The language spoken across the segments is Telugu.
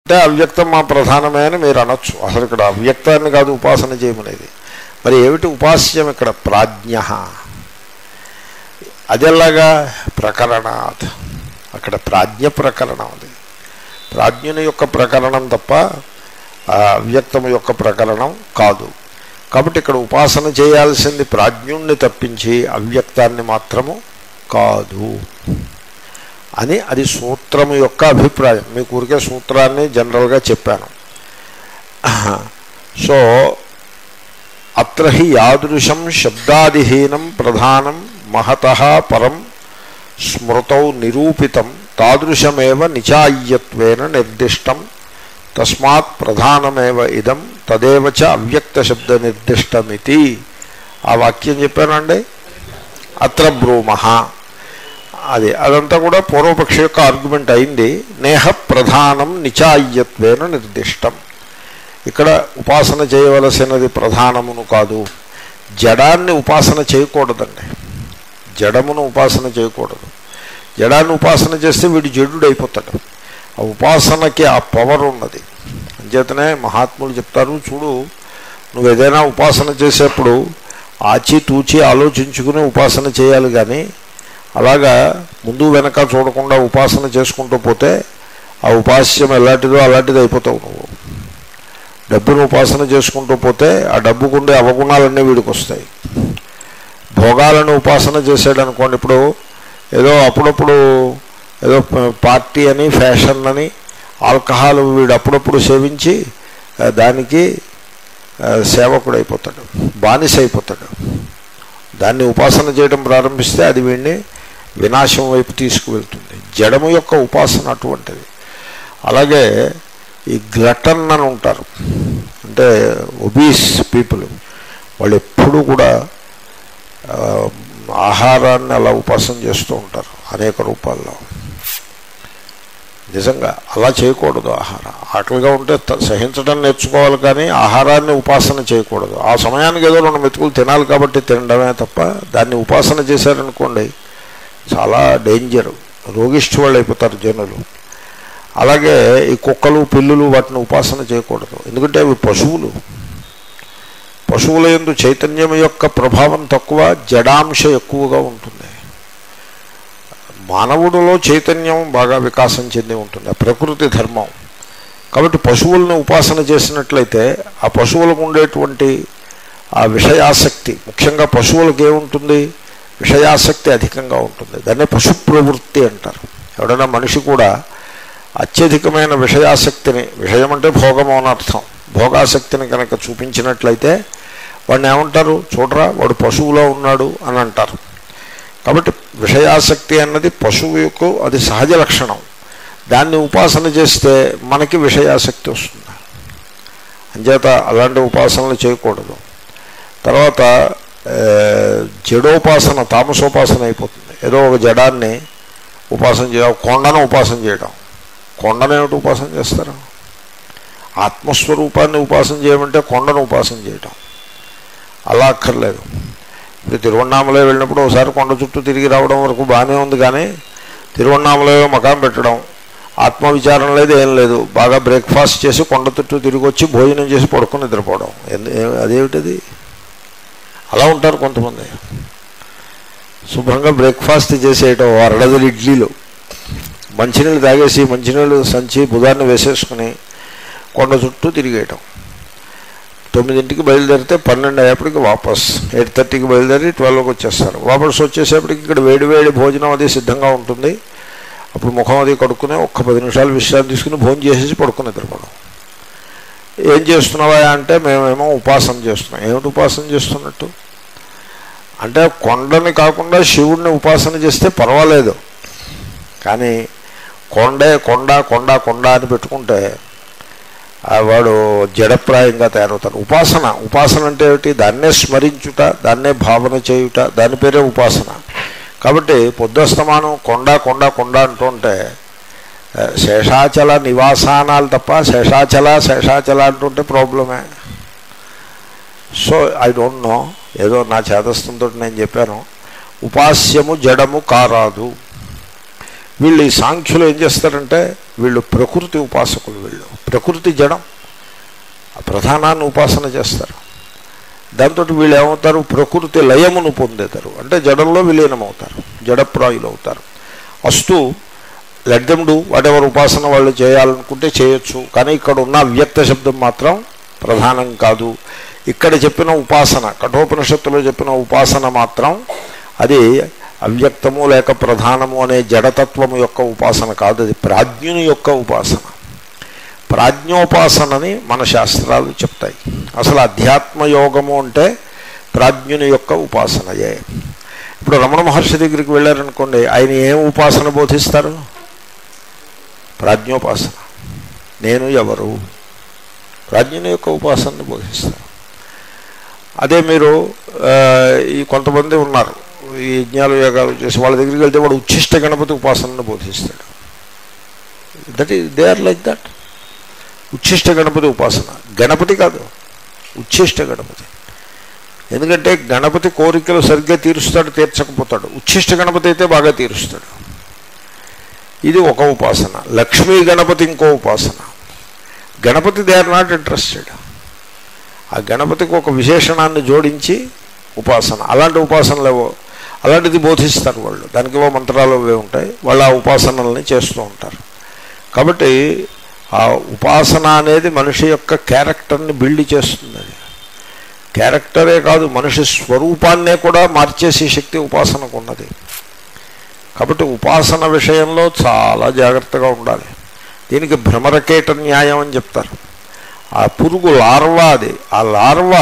అంటే అవ్యక్తం మా ప్రధానమే అని మీరు అనొచ్చు అసలు ఇక్కడ అవ్యక్తాన్ని కాదు ఉపాసన చేయమనేది మరి ఏమిటి ఉపాస్యం ఇక్కడ ప్రాజ్ఞ అదెలాగా ప్రకరణాత్ అక్కడ ప్రాజ్ఞ ప్రకరణం అది ప్రాజ్ఞుని యొక్క ప్రకరణం తప్ప ఆ అవ్యక్తము యొక్క ప్రకరణం కాదు కాబట్టి ఇక్కడ ఉపాసన చేయాల్సింది ప్రాజ్ఞుణ్ణి తప్పించి అవ్యక్తాన్ని మాత్రము కాదు అని అది సూత్రము యొక్క అభిప్రాయం మీకు ఊరికే సూత్రాన్ని జనరల్గా చెప్పాను సో అత్ర హి యాదృశం శబ్దాదిహీనం ప్రధానం మహత పరం స్మృతౌ నిరూపితం తాదృశమేవ నిచాయ్యత్వేన నిర్దిష్టం తస్మాత్ ప్రధానమేవ ఇదం తదేవ చ అవ్యక్త శబ్ద నిర్దిష్టమితి ఆ వాక్యం చెప్పానండి అత్ర బ్రూమః అది అదంతా కూడా పూర్వపక్ష యొక్క ఆర్గ్యుమెంట్ అయింది నేహ ప్రధానం నిచాయ్యత్వేన నిర్దిష్టం ఇక్కడ ఉపాసన చేయవలసినది ప్రధానమును కాదు జడాన్ని ఉపాసన చేయకూడదండి జడమును ఉపాసన చేయకూడదు జడాన్ని ఉపాసన చేస్తే వీడు జడుడు అయిపోతాడు ఆ ఉపాసనకి ఆ పవర్ ఉన్నది అంచేతనే మహాత్ములు చెప్తారు చూడు నువ్వు ఏదైనా ఉపాసన చేసేప్పుడు ఆచి తూచి ఆలోచించుకుని ఉపాసన చేయాలి కానీ అలాగా ముందు వెనక చూడకుండా ఉపాసన చేసుకుంటూ పోతే ఆ ఉపాస్యం ఎలాంటిదో అలాంటిది అయిపోతావు నువ్వు డబ్బును ఉపాసన చేసుకుంటూ పోతే ఆ డబ్బుకుండే అవగుణాలన్నీ వీడికి వస్తాయి భోగాలను ఉపాసన చేసాడు అనుకోండి ఇప్పుడు ఏదో అప్పుడప్పుడు ఏదో పార్టీ అని ఫ్యాషన్ అని ఆల్కహాల్ వీడు అప్పుడప్పుడు సేవించి ఆ, దానికి ఆ, సేవకుడు అయిపోతాడు బానిస అయిపోతాడు దాన్ని ఉపాసన చేయడం ప్రారంభిస్తే అది వీడిని వినాశం వైపు తీసుకువెళ్తుంది జడము యొక్క ఉపాసన అటువంటిది అలాగే ఈ గ్లటన్ అని ఉంటారు అంటే ఒబీస్ పీపుల్ వాళ్ళు ఎప్పుడూ కూడా ఆ, ఆహారాన్ని అలా ఉపాసన చేస్తూ ఉంటారు అనేక రూపాల్లో నిజంగా అలా చేయకూడదు ఆహారం ఆకలిగా ఉంటే త- సహించడం నేర్చుకోవాలి కానీ ఆహారాన్ని ఉపాసన చేయకూడదు ఆ సమయానికి ఏదో రెండు మెతుకులు తినాలి కాబట్టి తినడమే తప్ప దాన్ని ఉపాసన చేశారనుకోండి చాలా డేంజర్ రోగిష్టి వాళ్ళు అయిపోతారు జనులు అలాగే ఈ కుక్కలు పిల్లులు వాటిని ఉపాసన చేయకూడదు ఎందుకంటే అవి పశువులు పశువుల యందు చైతన్యం యొక్క ప్రభావం తక్కువ జడాంశ ఎక్కువగా ఉంటుంది మానవుడిలో చైతన్యం బాగా వికాసం చెంది ఉంటుంది ఆ ప్రకృతి ధర్మం కాబట్టి పశువులను ఉపాసన చేసినట్లయితే ఆ పశువులకు ఉండేటువంటి ఆ విషయాసక్తి ముఖ్యంగా పశువులకు ఏముంటుంది విషయాసక్తి అధికంగా ఉంటుంది దాన్నే పశు ప్రవృత్తి అంటారు ఎవడైనా మనిషి కూడా అత్యధికమైన విషయాసక్తిని విషయం అంటే భోగము అని అర్థం భోగాసక్తిని కనుక చూపించినట్లయితే వాడిని ఏమంటారు చూడరా వాడు పశువులో ఉన్నాడు అని అంటారు కాబట్టి విషయాసక్తి అన్నది పశువుకు అది సహజ లక్షణం దాన్ని ఉపాసన చేస్తే మనకి విషయాసక్తి వస్తుంది అంచేత అలాంటి ఉపాసనలు చేయకూడదు తర్వాత ఆ, జడోపాసన తామసోపాసన అయిపోతుంది ఏదో ఒక జడాన్ని ఉపాసన చేయడం కొండను ఉపాసన చేయడం కొండను ఏమిటి ఉపాసన చేస్తారు ఆత్మస్వరూపాన్ని ఉపాసన చేయమంటే కొండను ఉపాసన చేయడం అలా అక్కర్లేదు ఇప్పుడు తిరువണ്ണామలై వెళ్ళినప్పుడు ఒకసారి కొండ చుట్టూ తిరిగి రావడం వరకు బాగానే ఉంది కానీ తిరువണ്ണామలలో మకాం పెట్టడం ఆత్మవిచారం లేదు ఏం లేదు బాగా బ్రేక్ఫాస్ట్ చేసి కొండ చుట్టూ తిరిగి వచ్చి భోజనం చేసి పడుకొని నిద్రపోవడం ఎందు ఏ- అదేమిటది అలా ఉంటారు కొంతమంది శుభ్రంగా బ్రేక్ఫాస్ట్ చేసేయటం అరడదలు ఇడ్లీలు మంచినీళ్ళు తాగేసి మంచినీళ్ళు సంచి బుధాన్ని వేసేసుకుని కొండ చుట్టూ తిరిగేయటం తొమ్మిదింటికి బయలుదేరితే పన్నెండు అయ్యేప్పటికి వాపస్ ఎయిట్ థర్టీకి బయలుదేరి ట్వెల్వ్కి వచ్చేస్తారు వాపస్ వచ్చేసేపటికి ఇక్కడ వేడి వేడి భోజనం అది సిద్ధంగా ఉంటుంది అప్పుడు ముఖం అది కడుక్కుని ఒక్క పది నిమిషాలు విశ్రాంతి తీసుకుని భోజనం చేసేసి పడుకుని నిద్రపోవడం ఏం చేస్తున్నావా అంటే మేమేమో ఉపాసన చేస్తున్నాం ఏమిటి ఉపాసన చేస్తున్నట్టు అంటే కొండని కాకుండా శివుడిని ఉపాసన చేస్తే పర్వాలేదు కానీ కొండే కొండ కొండ కొండ అని పెట్టుకుంటే ఆ వాడు జడప్రాయంగా తయారవుతాడు ఉపాసన ఉపాసన అంటే ఏమిటి దాన్నే స్మరించుట దాన్నే భావన చేయుట దాని పేరే ఉపాసన కాబట్టి పొద్దుస్తమానం కొండ కొండ కొండ అంటుంటే ఆ, శేషాచల నివాసానాలు తప్ప శేషాచల శేషాచల అంటుంటే ప్రాబ్లమే సో ఐ డోంట్ నో ఏదో నా చేతస్థంతో నేను చెప్పాను ఉపాస్యము జడము కారాదు వీళ్ళు ఈ సాంఖ్యులు ఏం చేస్తారంటే వీళ్ళు ప్రకృతి ఉపాసకులు వీళ్ళు ప్రకృతి జడం ఆ ప్రధానాన్ని ఉపాసన చేస్తారు దాంతో వీళ్ళు ఏమవుతారు ప్రకృతి లయమును పొందేతారు అంటే జడంలో విలీనమవుతారు జడప్రాయులు అవుతారు అస్తు let them do whatever ఉపాసన వాళ్ళు చేయాలనుకుంటే చేయొచ్చు కానీ ఇక్కడ ఉన్న అవ్యక్త శబ్దం మాత్రం ప్రధానం కాదు ఇక్కడ చెప్పిన ఉపాసన కఠోపనిషత్తులో చెప్పిన ఉపాసన మాత్రం అది అవ్యక్తము లేక ప్రధానము అనే జడతత్వము యొక్క ఉపాసన కాదు అది ప్రాజ్ఞుని యొక్క ఉపాసన ప్రాజ్ఞోపాసనని మన శాస్త్రాలు చెప్తాయి అసలు అధ్యాత్మ యోగము అంటే ప్రాజ్ఞుని యొక్క ఉపాసనయే ఇప్పుడు రమణ మహర్షి దగ్గరికి వెళ్ళారనుకోండి ఆయన ఏం ఉపాసన బోధిస్తారు ప్రాజ్ఞోపాసన నేను ఎవరు ప్రాజ్ఞుని యొక్క ఉపాసనని బోధిస్తారు అదే మీరు ఆ, ఈ కొంతమంది ఉన్నారు ఈ యజ్ఞాలు యోగాలు చేసి వాళ్ళ దగ్గరికి వెళ్తే వాడు ఉచ్ఛిష్ట గణపతి ఉపాసనను బోధిస్తాడు that is they are like that Ucchishta Ganapati ఉపాసన గణపతి కాదు ఉచ్ఛిష్ట గణపతి ఎందుకంటే గణపతి కోరికలు సరిగ్గా తీరుస్తాడు తీర్చకపోతాడు ఉచ్ఛిష్ట గణపతి అయితే బాగా తీరుస్తాడు ఇది ఒక ఉపాసన లక్ష్మీ గణపతి ఇంకో ఉపాసన Ganapati they are not interested ఆ గణపతికి ఒక విశేషణాన్ని జోడించి ఉపాసన అలాంటి ఉపాసనలు ఏవో అలాంటిది బోధిస్తారు వాళ్ళు దానికి ఏవో మంత్రాలు అవే ఉంటాయి వాళ్ళు ఆ ఉపాసనల్ని చేస్తూ ఉంటారు కాబట్టి ఆ ఉపాసన అనేది మనిషి యొక్క క్యారెక్టర్ని బిల్డ్ చేస్తుంది అది క్యారెక్టరే కాదు మనిషి స్వరూపాన్నే కూడా మార్చేసే శక్తి ఉపాసనకు ఉన్నది కాబట్టి ఉపాసన విషయంలో చాలా జాగ్రత్తగా ఉండాలి దీనికి భ్రమరకేట న్యాయం అని చెప్తారు ఆ పురుగు లార్వా అది ఆ లార్వా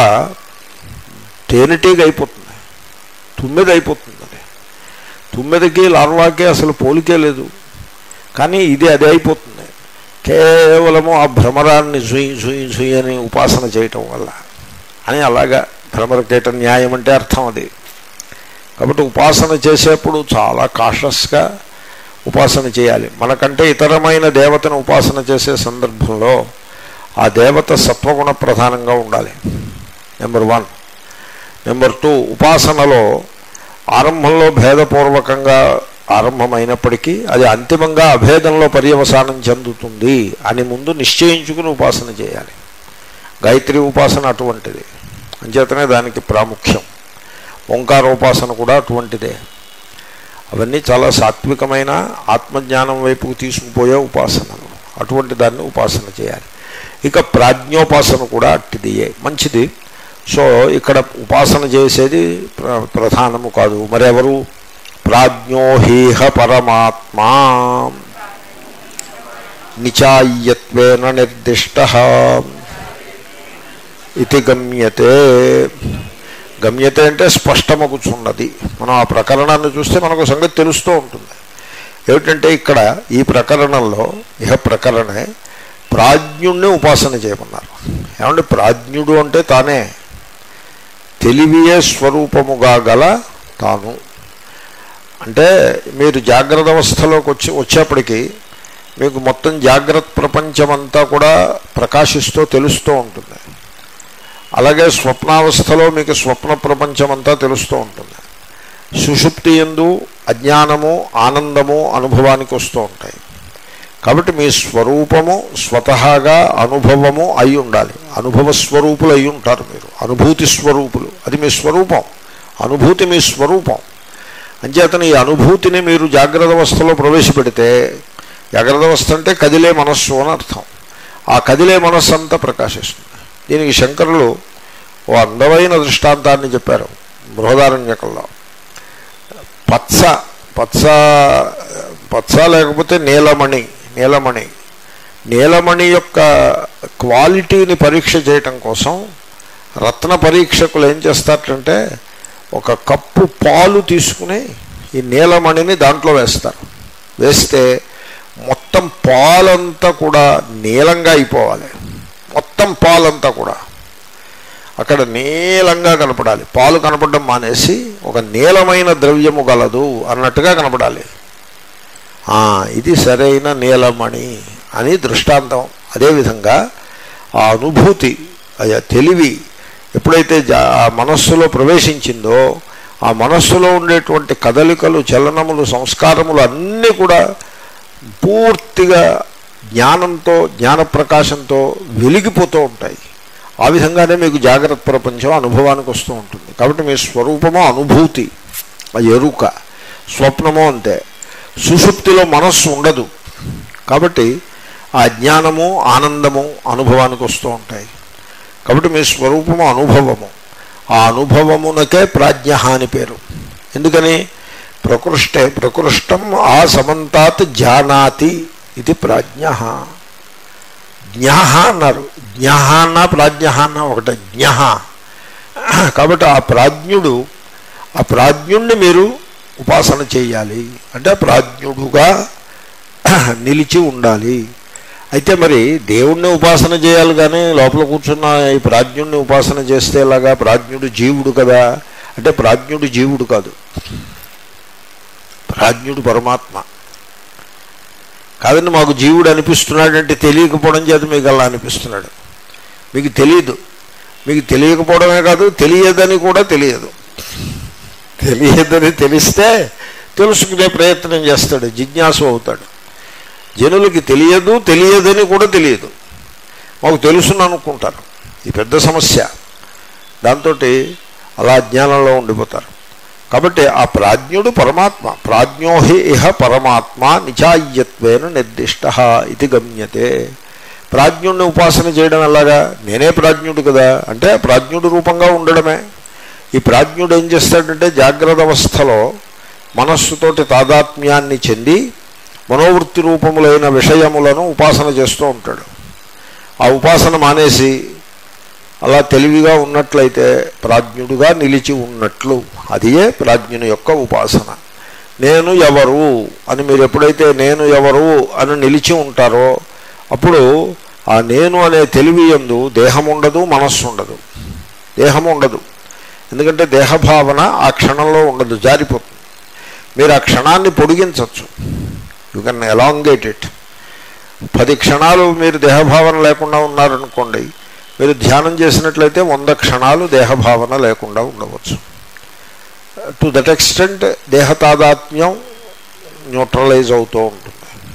తేనెటీగ అయిపోతుంది తుమ్మెద అయిపోతుంది అది తుమ్మెదకి లార్వాకి అసలు పోలికే లేదు కానీ ఇది అదే అయిపోతుంది కేవలము ఆ భ్రమరాన్ని జుయి జుయి జుయి అని ఉపాసన చేయటం వల్ల అని అలాగా భ్రమరకేట న్యాయం అంటే అర్థం అది కాబట్టి ఉపాసన చేసేప్పుడు చాలా కాషస్గా ఉపాసన చేయాలి మనకంటే ఇతరమైన దేవతను ఉపాసన చేసే సందర్భంలో ఆ దేవత సత్వగుణ ప్రధానంగా ఉండాలి నెంబర్ వన్ నెంబర్ టూ ఉపాసనలో ఆరంభంలో భేదపూర్వకంగా ఆరంభమైనప్పటికీ అది అంతిమంగా అభేదంలో పర్యవసానం చెందుతుంది అని ముందు నిశ్చయించుకుని ఉపాసన చేయాలి గాయత్రి ఉపాసన అటువంటిది అంచేతనే దానికి ప్రాముఖ్యం ఓంకార ఉపాసన కూడా అటువంటిదే అవన్నీ చాలా సాత్వికమైన ఆత్మజ్ఞానం వైపుకు తీసుకుపోయే ఉపాసనలు అటువంటి దాన్ని ఉపాసన చేయాలి ఇక ప్రాజ్ఞోపాసన కూడా అట్టిదియే మంచిది సో ఇక్కడ ఉపాసన చేసేది ప్ర- ప్రధానము కాదు మరెవరు ప్రాజ్ఞోహీహ పరమాత్మా నిచాయ్యత్వేన నిర్దిష్ట ఇది గమ్యతే గమ్యతే అంటే స్పష్టమగుచున్నది మనం ఆ ప్రకరణాన్ని చూస్తే మనకు సంగతి తెలుస్తూ ఉంటుంది ఏమిటంటే ఇక్కడ ఈ ప్రకరణంలో ఇహ ప్రకరణే ప్రాజ్ఞుణ్ణి ఉపాసన చేయమన్నారు ఏమంటే ప్రాజ్ఞుడు అంటే తానే తెలివియే స్వరూపముగా గల తాను అంటే మీరు జాగ్రత్త అవస్థలోకి వచ్చి వచ్చేప్పటికీ మీకు మొత్తం జాగ్రత్త ప్రపంచమంతా కూడా ప్రకాశిస్తూ తెలుస్తూ ఉంటుంది అలాగే స్వప్నావస్థలో మీకు స్వప్న ప్రపంచమంతా తెలుస్తూ ఉంటుంది సుషుప్తి ఎందు అజ్ఞానము ఆనందము అనుభవానికి వస్తూ ఉంటాయి కాబట్టి మీ స్వరూపము స్వతహాగా అనుభవము అయి ఉండాలి అనుభవ స్వరూపులు అయి ఉంటారు మీరు అనుభూతి స్వరూపులు అది మీ స్వరూపం అనుభూతి మీ స్వరూపం అంచేతను ఈ అనుభూతిని మీరు జాగ్రత్త అవస్థలో ప్రవేశపెడితే జాగ్రత్త అవస్థ అంటే కదిలే మనస్సు అని అర్థం ఆ కదిలే మనస్సు అంతా ప్రకాశిస్తుంది దీనికి శంకరులు ఓ అందమైన దృష్టాంతాన్ని చెప్పారు బృహదారణ్యకంలో పచ్చ పచ్చ పచ్చ లేకపోతే నీలమణి నీలమణి నీలమణి యొక్క క్వాలిటీని పరీక్ష చేయటం కోసం రత్న పరీక్షకులు ఏం చేస్తారంటే ఒక కప్పు పాలు తీసుకుని ఈ నీలమణిని దాంట్లో వేస్తారు వేస్తే మొత్తం పాలంతా కూడా నీలంగా అయిపోవాలి మొత్తం పాలంతా కూడా అక్కడ నీలంగా కనపడాలి పాలు కనపడడం మానేసి ఒక నీలమైన ద్రవ్యము గలదు అన్నట్టుగా కనపడాలి ఆ, ఇది సరైన నీలమణి అని దృష్టాంతం అదేవిధంగా ఆ అనుభూతి ఆ తెలివి ఎప్పుడైతే జా- ఆ మనస్సులో ప్రవేశించిందో ఆ మనస్సులో ఉండేటువంటి కదలికలు చలనములు సంస్కారములు అన్నీ కూడా పూర్తిగా జ్ఞానంతో జ్ఞానప్రకాశంతో వెలిగిపోతూ ఉంటాయి ఆ విధంగానే మీకు జాగ్రత్త ప్రపంచం అనుభవానికి వస్తూ ఉంటుంది కాబట్టి మీ స్వరూపము అనుభూతి ఆ ఎరుక స్వప్నము అంతే సుషుప్తిలో మనస్సు ఉండదు కాబట్టి ఆ జ్ఞానము ఆనందము అనుభవానికి వస్తూ ఉంటాయి కాబట్టి మీ స్వరూపము అనుభవము ఆ అనుభవమునకే ప్రాజ్ఞ అని పేరు ఎందుకని ప్రకృష్టే ప్రకృష్టం ఆ సమంతాత్ జానాతి ఇది ప్రాజ్ఞ జ్ఞ అన్నారు జ్ఞ అన్న ప్రాజ్ఞ అన్న ఒకటే జ్ఞ కాబట్టి ఆ ప్రాజ్ఞుడు ఆ ప్రాజ్ఞుణ్ణి మీరు ఉపాసన చేయాలి అంటే ప్రాజ్ఞుడుగా నిలిచి ఉండాలి అయితే మరి దేవుణ్ణి ఉపాసన చేయాలి కానీ లోపల కూర్చున్న ఈ ప్రాజ్ఞుడిని ఉపాసన చేస్తే ఎలాగా ప్రాజ్ఞుడు జీవుడు కదా అంటే ప్రాజ్ఞుడు జీవుడు కాదు ప్రాజ్ఞుడు పరమాత్మ కాదండి మాకు జీవుడు అనిపిస్తున్నాడంటే తెలియకపోవడం చేత మీకు అలా అనిపిస్తున్నాడు మీకు తెలియదు మీకు తెలియకపోవడమే కాదు తెలియదని కూడా తెలియదు తెలియదని తెలిస్తే తెలుసుకునే ప్రయత్నం చేస్తాడు జిజ్ఞాసు అవుతాడు జనులకి తెలియదు తెలియదని కూడా తెలియదు మాకు తెలుసును అనుకుంటారు ఈ పెద్ద సమస్య దాంతో అలా అజ్ఞానంలో ఉండిపోతారు కాబట్టి ఆ ప్రాజ్ఞుడు పరమాత్మ ప్రాజ్ఞోహి ఇహ పరమాత్మ నిచాయ్యత్వేన నిర్దిష్ట ఇది గమ్యతే ప్రాజ్ఞుడిని ఉపాసన చేయడం ఎలాగా నేనే ప్రాజ్ఞుడు కదా అంటే ప్రాజ్ఞుడు రూపంగా ఉండడమే ఈ ప్రాజ్ఞుడు ఏం చేస్తాడంటే జాగ్రత్త అవస్థలో మనస్సుతోటి తాదాత్మ్యాన్ని చెంది మనోవృత్తి రూపములైన విషయములను ఉపాసన చేస్తూ ఉంటాడు ఆ ఉపాసన మానేసి అలా తెలివిగా ఉన్నట్లయితే ప్రాజ్ఞుడుగా నిలిచి ఉన్నట్లు అదియే ప్రాజ్ఞుని యొక్క ఉపాసన నేను ఎవరు అని మీరు ఎప్పుడైతే నేను ఎవరు అని నిలిచి ఉంటారో అప్పుడు ఆ నేను అనే తెలివి ఎందు దేహం ఉండదు మనస్సు ఉండదు దేహం ఉండదు ఎందుకంటే దేహభావన ఆ క్షణంలో ఉండదు జారిపోతుంది మీరు ఆ క్షణాన్ని పొడిగించవచ్చు యూ కెన్ ఎలాంగేట్ ఇట్ పది క్షణాలు మీరు దేహభావన లేకుండా ఉన్నారనుకోండి మీరు ధ్యానం చేసినట్లయితే వంద క్షణాలు దేహభావన లేకుండా ఉండవచ్చు టు దట్ ఎక్స్టెంట్ దేహ తాదాత్మ్యం న్యూట్రలైజ్ అవుతూ ఉంటుంది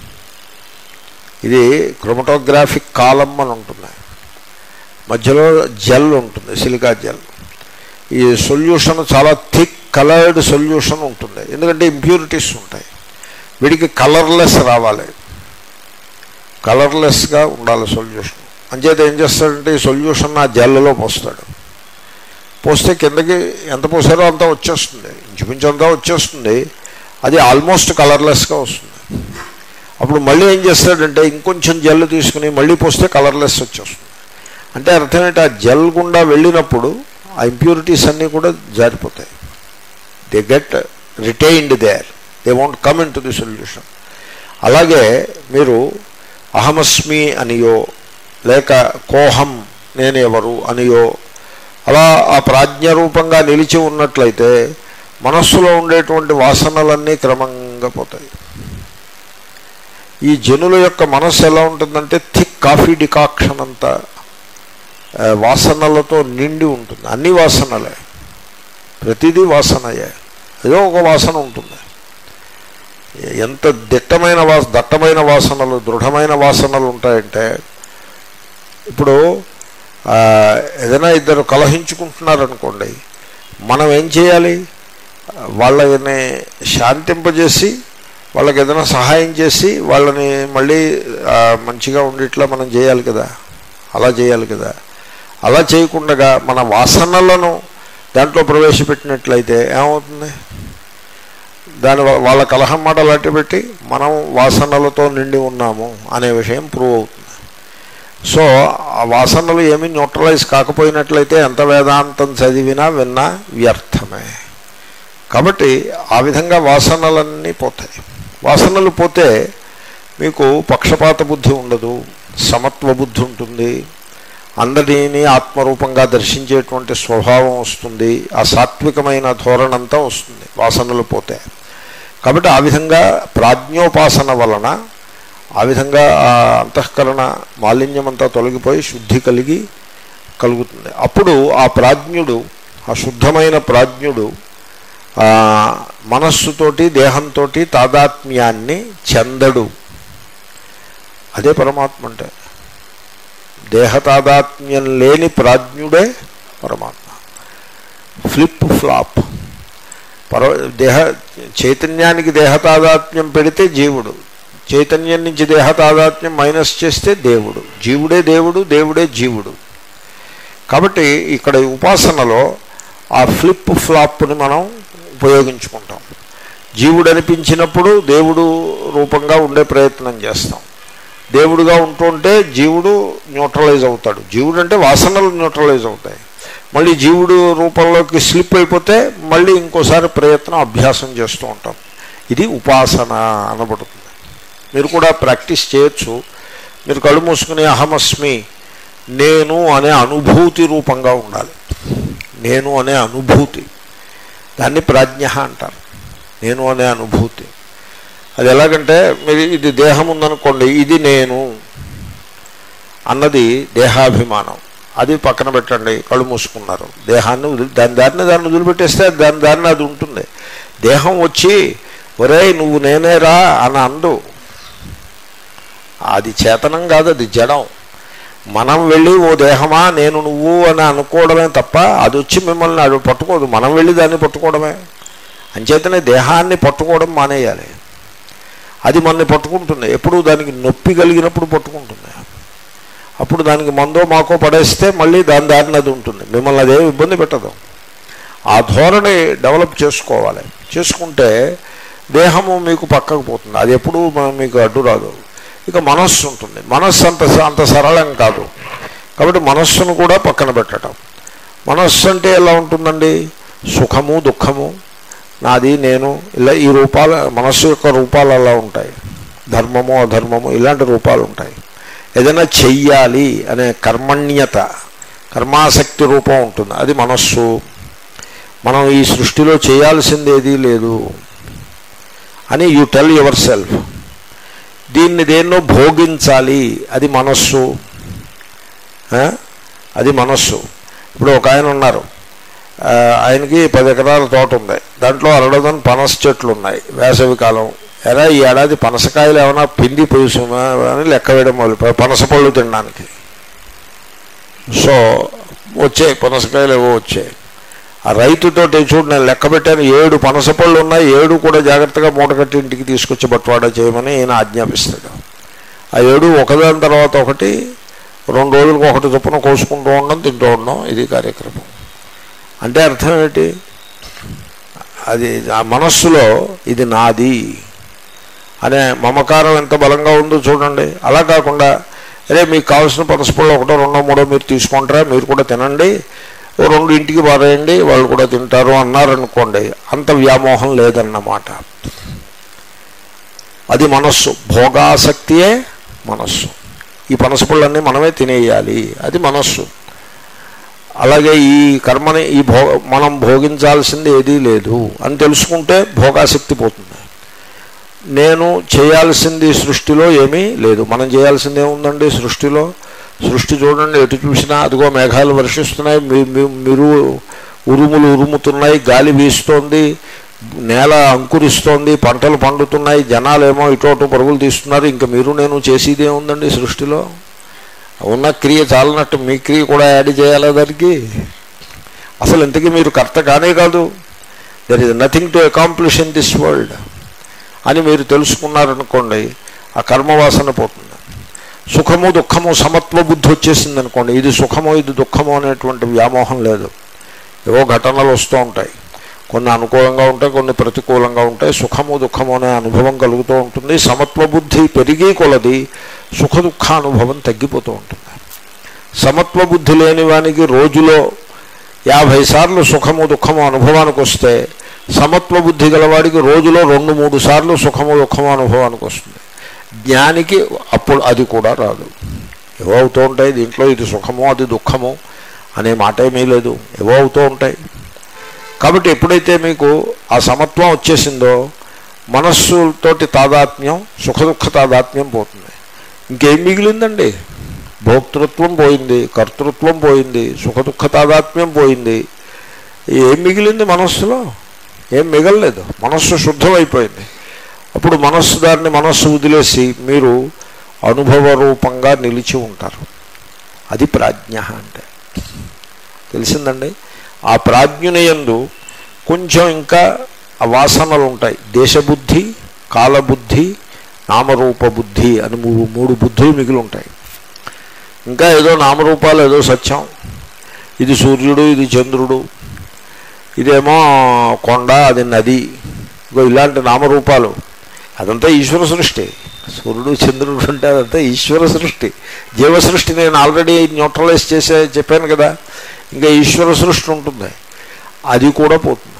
ఇది క్రోమటోగ్రాఫిక్ కాలం అని ఉంటుంది మధ్యలో జెల్ ఉంటుంది సిలికా జెల్ ఈ సొల్యూషన్ చాలా థిక్ కలర్డ్ సొల్యూషన్ ఉంటుంది ఎందుకంటే ఇంప్యూరిటీస్ ఉంటాయి వీడికి కలర్లెస్ రావాలి కలర్లెస్గా ఉండాలి సొల్యూషన్ అంచేత ఏం చేస్తాడంటే ఈ సొల్యూషన్ ఆ జల్లలో పోస్తాడు పోస్తే కిందకి ఎంత పోసారో అంతా వచ్చేస్తుంది ఇంచుమించు అంతా వచ్చేస్తుంది అది ఆల్మోస్ట్ కలర్లెస్గా వస్తుంది అప్పుడు మళ్ళీ ఏం చేస్తాడంటే ఇంకొంచెం జెల్ తీసుకుని మళ్ళీ పోస్తే కలర్లెస్ వచ్చేస్తుంది అంటే అర్థం ఏంటి ఆ జెల్ గుండా వెళ్ళినప్పుడు ఆ ఇంప్యూరిటీస్ అన్నీ కూడా జారిపోతాయి they get retained there they want come into the solution అలాగే మీరు అహమస్మి అనియో లేక కోహం నేను ఎవరు అనియో అలా ఆ ప్రాజ్ఞరూపంగా నిలిచి ఉన్నట్లయితే మనస్సులో ఉండేటువంటి వాసనలన్నీ క్రమంగా పోతాయి ఈ జనుల యొక్క మనస్సు ఎలా ఉంటుందంటే థిక్ కాఫీ డికాక్షన్ అంతా వాసనలతో నిండి ఉంటుంది అన్ని వాసనలే ప్రతిదీ వాసనయే ఏదో ఒక వాసన ఉంటుంది ఎంత దిట్టమైన వాస దట్టమైన వాసనలు దృఢమైన వాసనలు ఉంటాయంటే ఇప్పుడు ఏదైనా ఇద్దరు కలహించుకుంటున్నారనుకోండి మనం ఏం చేయాలి వాళ్ళని శాంతింపజేసి వాళ్ళకి ఏదైనా సహాయం చేసి వాళ్ళని మళ్ళీ మంచిగా ఉండేట్లా మనం చేయాలి కదా అలా చేయాలి కదా అలా చేయకుండా మన వాసనలను దాంట్లో ప్రవేశపెట్టినట్లయితే ఏమవుతుంది దాని వాళ్ళ కలహం మాట లాంటి పెట్టి మనం వాసనలతో నిండి ఉన్నాము అనే విషయం ప్రూవ్ అవుతుంది సో ఆ వాసనలు ఏమీ న్యూట్రలైజ్ కాకపోయినట్లయితే ఎంత వేదాంతం చదివినా విన్నా వ్యర్థమే కాబట్టి ఆ విధంగా వాసనలన్నీ పోతాయి వాసనలు పోతే మీకు పక్షపాత బుద్ధి ఉండదు సమత్వ బుద్ధి ఉంటుంది అందరినీ ఆత్మరూపంగా దర్శించేటువంటి స్వభావం వస్తుంది ఆ సాత్వికమైన ధోరణంతా వస్తుంది వాసనలు పోతే కాబట్టి ఆ విధంగా ప్రాజ్ఞోపాసన వలన ఆ విధంగా ఆ అంతఃకరణ మాలిన్యమంతా తొలగిపోయి శుద్ధి కలిగి కలుగుతుంది అప్పుడు ఆ ప్రాజ్ఞుడు ఆ శుద్ధమైన ప్రాజ్ఞుడు మనస్సుతోటి దేహంతో తాదాత్మ్యాన్ని చెందడు అదే పరమాత్మ అంటే దేహతాదాత్మ్యం లేని ప్రాజ్ఞుడే పరమాత్మ ఫ్లిప్ ఫ్లాప్ పర దేహ చైతన్యానికి దేహతాదాత్మ్యం పెడితే జీవుడు చైతన్యం నుంచి దేహతాదాత్మ్యం మైనస్ చేస్తే దేవుడు జీవుడే దేవుడు దేవుడే జీవుడు కాబట్టి ఇక్కడ ఈ ఉపాసనలో ఆ ఫ్లిప్ ఫ్లాప్ని మనం ఉపయోగించుకుంటాం జీవుడు అనిపించినప్పుడు దేవుడు రూపంగా ఉండే ప్రయత్నం చేస్తాం దేవుడుగా ఉంటుంటే జీవుడు న్యూట్రలైజ్ అవుతాడు జీవుడు అంటే వాసనలు న్యూట్రలైజ్ అవుతాయి మళ్ళీ జీవుడు రూపంలోకి స్లిప్ అయిపోతే మళ్ళీ ఇంకోసారి ప్రయత్నం అభ్యాసం చేస్తూ ఉంటాం ఇది ఉపాసన అనబడుతుంది మీరు కూడా ప్రాక్టీస్ చేయొచ్చు మీరు కళ్ళు మూసుకుని అహమస్మి నేను అనే అనుభూతి రూపంగా ఉండాలి నేను అనే అనుభూతి దాన్ని ప్రాజ్ఞ అంటారు నేను అనే అనుభూతి అది ఎలాగంటే మీరు ఇది దేహం ఉందనుకోండి ఇది నేను అన్నది దేహాభిమానం అది పక్కన పెట్టండి కళ్ళు మూసుకున్నారు దేహాన్ని వదిలి దాని దారిని దాన్ని వదిలిపెట్టేస్తే దాని దారిని అది ఉంటుంది దేహం వచ్చి ఒరేయ్ నువ్వు నేనేరా అని అందు అది చేతనం కాదు అది జడం మనం వెళ్ళి ఓ దేహమా నేను నువ్వు అని అనుకోవడమే తప్ప అది వచ్చి మిమ్మల్ని అది పట్టుకోదు మనం వెళ్ళి దాన్ని పట్టుకోవడమే అంచేతనే దేహాన్ని పట్టుకోవడం మానేయాలి అది మనని పట్టుకుంటుంది ఎప్పుడు దానికి నొప్పి కలిగినప్పుడు పట్టుకుంటుంది అప్పుడు దానికి మందో మాకో పడేస్తే మళ్ళీ దాని దారిని అది ఉంటుంది మిమ్మల్ని అదేమి ఇబ్బంది పెట్టదు ఆ ధోరణి డెవలప్ చేసుకోవాలి చేసుకుంటే దేహము మీకు పక్కకు పోతుంది అది ఎప్పుడు మీకు అడ్డు రాదు ఇక మనస్సు ఉంటుంది మనస్సు అంత అంత సరళం కాదు కాబట్టి మనస్సును కూడా పక్కన పెట్టడం మనస్సు అంటే ఎలా ఉంటుందండి సుఖము దుఃఖము నాది నేను ఇలా ఈ రూపాల మనస్సు యొక్క రూపాలు అలా ఉంటాయి ధర్మము అధర్మము ఇలాంటి రూపాలు ఉంటాయి ఏదైనా చెయ్యాలి అనే కర్మణ్యత కర్మాసక్తి రూపం ఉంటుంది అది మనస్సు మనం ఈ సృష్టిలో చేయాల్సింది ఏదీ లేదు అని యూ టెల్ యువర్ సెల్ఫ్ దీన్ని దేన్నో భోగించాలి అది మనస్సు అది మనస్సు ఇప్పుడు ఒక ఆయన ఉన్నారు ఆయనకి పది ఎకరాల తోట ఉంది దాంట్లో అరడదని పనస చెట్లు ఉన్నాయి వేసవి కాలం ఎరా ఈ ఏడాది పనసకాయలు ఏమైనా పిండి పోసుమా అని లెక్క వేయడం మొదలు పనస పళ్ళు తినడానికి సో వచ్చాయి పనసకాయలు ఏవో వచ్చాయి ఆ రైతుతో చూడు నేను లెక్క పెట్టాను ఏడు పనస పళ్ళు ఉన్నాయి ఏడు కూడా జాగ్రత్తగా మూటకట్టి ఇంటికి తీసుకొచ్చి బట్వాడా చేయమని ఈయన ఆజ్ఞాపిస్తాడు ఆ ఏడు ఒకదాని తర్వాత ఒకటి రెండు రోజులకు ఒకటి చొప్పున కోసుకుంటూ ఉండడం తింటూ ఉండడం ఇది కార్యక్రమం అంటే అర్థం ఏంటి అది ఆ మనస్సులో ఇది నాది అనే మమకారం ఎంత బలంగా ఉందో చూడండి అలా కాకుండా అరే మీకు కావాల్సిన పనసపళ్ళు ఒకటో రెండో మూడో మీరు తీసుకుంటారా మీరు కూడా తినండి ఓ రెండు ఇంటికి పారేయండి వాళ్ళు కూడా తింటారు అన్నారనుకోండి అంత వ్యామోహం లేదన్నమాట అది మనస్సు భోగాసక్తియే మనస్సు ఈ పనసపళ్ళన్నీ మనమే తినేయాలి అది మనస్సు అలాగే ఈ కర్మని ఈ భో మనం భోగించాల్సింది ఏదీ లేదు అని తెలుసుకుంటే భోగాసక్తి పోతుంది నేను చేయాల్సింది సృష్టిలో ఏమీ లేదు మనం చేయాల్సింది ఏముందండి సృష్టిలో సృష్టి చూడండి ఎటు చూసినా అదిగో మేఘాలు వర్షిస్తున్నాయి మీరు ఉరుములు ఉరుముతున్నాయి గాలి వీస్తోంది నేల అంకురిస్తోంది పంటలు పండుతున్నాయి జనాలేమో ఇటు పరుగులు తీస్తున్నారు ఇంకా మీరు నేను చేసేది ఏముందండి సృష్టిలో ఉన్న క్రియ చాలనట్టు మీ క్రియ కూడా యాడ్ చేయాలా దానికి అసలు ఇంతకీ మీరు కర్త కానే కాదు there is nothing to accomplish in this world అని మీరు తెలుసుకున్నారనుకోండి ఆ కర్మవాసన పోతుంది సుఖము దుఃఖము సమత్వ బుద్ధి వచ్చేసింది అనుకోండి ఇది సుఖము ఇది దుఃఖము అనేటువంటి వ్యామోహం లేదు ఏవో ఘటనలు వస్తూ ఉంటాయి కొన్ని అనుకూలంగా ఉంటాయి కొన్ని ప్రతికూలంగా ఉంటాయి సుఖము దుఃఖము అనే అనుభవం కలుగుతూ ఉంటుంది సమత్వ బుద్ధి పెరిగి కొలది సుఖ దుఃఖ అనుభవం తగ్గిపోతూ ఉంటుంది సమత్వ బుద్ధి లేని వానికి రోజులో యాభై సార్లు సుఖము దుఃఖము అనుభవానికి వస్తే సమత్వ బుద్ధి గలవాడికి రోజులో రెండు మూడు సార్లు సుఖము దుఃఖము అనుభవానికి వస్తుంది జ్ఞానికి అప్పుడు అది కూడా రాదు ఏవో అవుతూ ఉంటాయి దీంట్లో ఇది సుఖము అది దుఃఖము అనే మాట ఏమీ లేదు ఏవో అవుతూ ఉంటాయి కాబట్టి ఎప్పుడైతే మీకు ఆ సమత్వం వచ్చేసిందో మనస్సుతోటి తాదాత్మ్యం సుఖదుఖ తాదాత్మ్యం పోతుంది ఇంకేం మిగిలిందండి భోక్తృత్వం పోయింది కర్తృత్వం పోయింది సుఖదుఖ తాదాత్మ్యం పోయింది ఏం మిగిలింది మనస్సులో ఏం మిగలలేదు మనస్సు శుద్ధమైపోయింది అప్పుడు మనస్సు దారిని మనస్సు వదిలేసి మీరు అనుభవ రూపంగా నిలిచి ఉంటారు అది ప్రాజ్ఞ అంటే తెలిసిందండి ఆ ప్రాజ్ఞునియందు కొంచెం ఇంకా ఆ వాసనలు ఉంటాయి దేశబుద్ధి కాలబుద్ధి నామరూప బుద్ధి అని మూడు మూడు బుద్ధులు మిగిలి ఉంటాయి ఇంకా ఏదో నామరూపాలు ఏదో సత్యం ఇది సూర్యుడు ఇది చంద్రుడు ఇదేమో కొండ అది నది ఇగో ఇలాంటి నామరూపాలు అదంతా ఈశ్వర సృష్టి సూర్యుడు చంద్రుడు అంటే అదంతా ఈశ్వర సృష్టి జీవ సృష్టి నేను ఆల్రెడీ న్యూట్రలైజ్ చేసే చెప్పాను కదా ఇంకా ఈశ్వర సృష్టి ఉంటుంది అది కూడా పోతుంది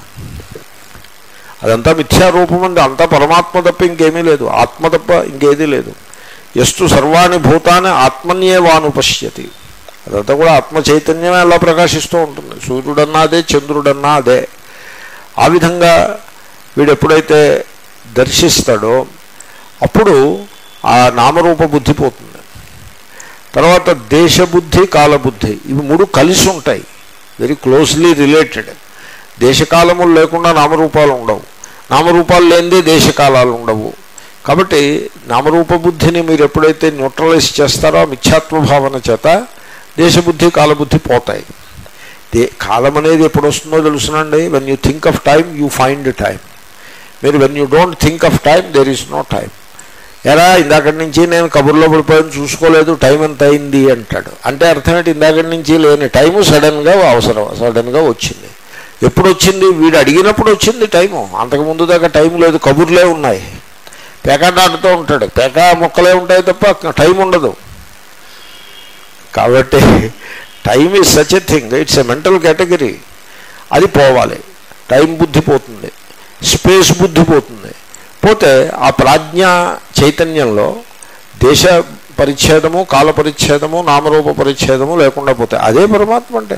అదంతా మిథ్యారూపం అండి అంతా పరమాత్మ తప్ప ఇంకేమీ లేదు ఆత్మ తప్ప ఇంకేదీ లేదు ఎస్తు సర్వాణి భూతాన్ని ఆత్మన్యేవానుపశ్యతి అదంతా కూడా ఆత్మ చైతన్యమే అలా ప్రకాశిస్తూ ఉంటుంది సూర్యుడన్నా అదే చంద్రుడన్నా అదే ఆ విధంగా వీడు ఎప్పుడైతే దర్శిస్తాడో అప్పుడు ఆ నామరూప బుద్ధి పోతుంది తర్వాత దేశబుద్ధి కాలబుద్ధి ఇవి మూడు కలిసి ఉంటాయి వెరీ క్లోజ్లీ రిలేటెడ్ దేశకాలములు లేకుండా నామరూపాలు ఉండవు నామరూపాలు లేనిదే దేశకాలాలు ఉండవు కాబట్టి నామరూప బుద్ధిని మీరు ఎప్పుడైతే న్యూట్రలైజ్ చేస్తారో ఆ మిథ్యాత్వ భావన చేత దేశబుద్ధి కాలబుద్ధి పోతాయి దే కాలం అనేది ఎప్పుడు వస్తుందో తెలుసునండి when you think of time you find time మీరు when you don't think of time there is no time ఎరా ఇందాకటి నుంచి నేను కబుర్లో పడిపోయాను చూసుకోలేదు టైం ఎంత అయింది అంటాడు అంటే అర్థం ఏంటి ఇందాకటి నుంచి లేని టైము సడన్గా అవసరం సడన్గా వచ్చింది ఎప్పుడు వచ్చింది వీడు అడిగినప్పుడు వచ్చింది టైము అంతకుముందు దాకా టైం లేదు కబుర్లే ఉన్నాయి పేక నాటుతూ ఉంటాడు పేక మొక్కలే ఉంటాయి తప్ప టైం ఉండదు కాబట్టి time is such a thing it's a mental category అది పోవాలి టైం బుద్ధి పోతుంది స్పేస్ బుద్ధి పోతుంది పోతే ఆ ప్రాజ్ఞ చైతన్యంలో దేశ పరిచ్ఛేదము కాల పరిచ్ఛేదము నామరూప పరిచ్ఛేదము లేకుండా పోతాయి అదే పరమాత్మ అంటే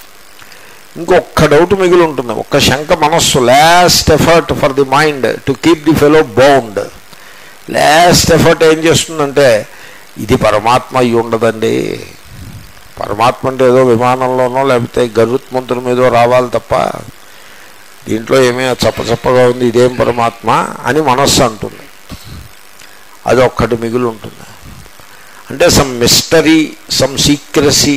ఇంకొక డౌట్ మిగిలి ఉంటుంది ఒక్క శంక మనస్సు last effort for the mind to keep the fellow bound last effort ఏం చేస్తుందంటే ఇది పరమాత్మ అయి ఉండదండి పరమాత్మ అంటే ఏదో విమానంలోనో లేకపోతే గరుత్మంతుల మీదో రావాలి తప్ప దీంట్లో ఏమీ చప్పచప్పగా ఉంది ఇదేం పరమాత్మ అని మనస్సు అంటుంది అది ఒక్కటి మిగిలి ఉంటుంది అంటే సమ్ మిస్టరీ సమ్ సీక్రసీ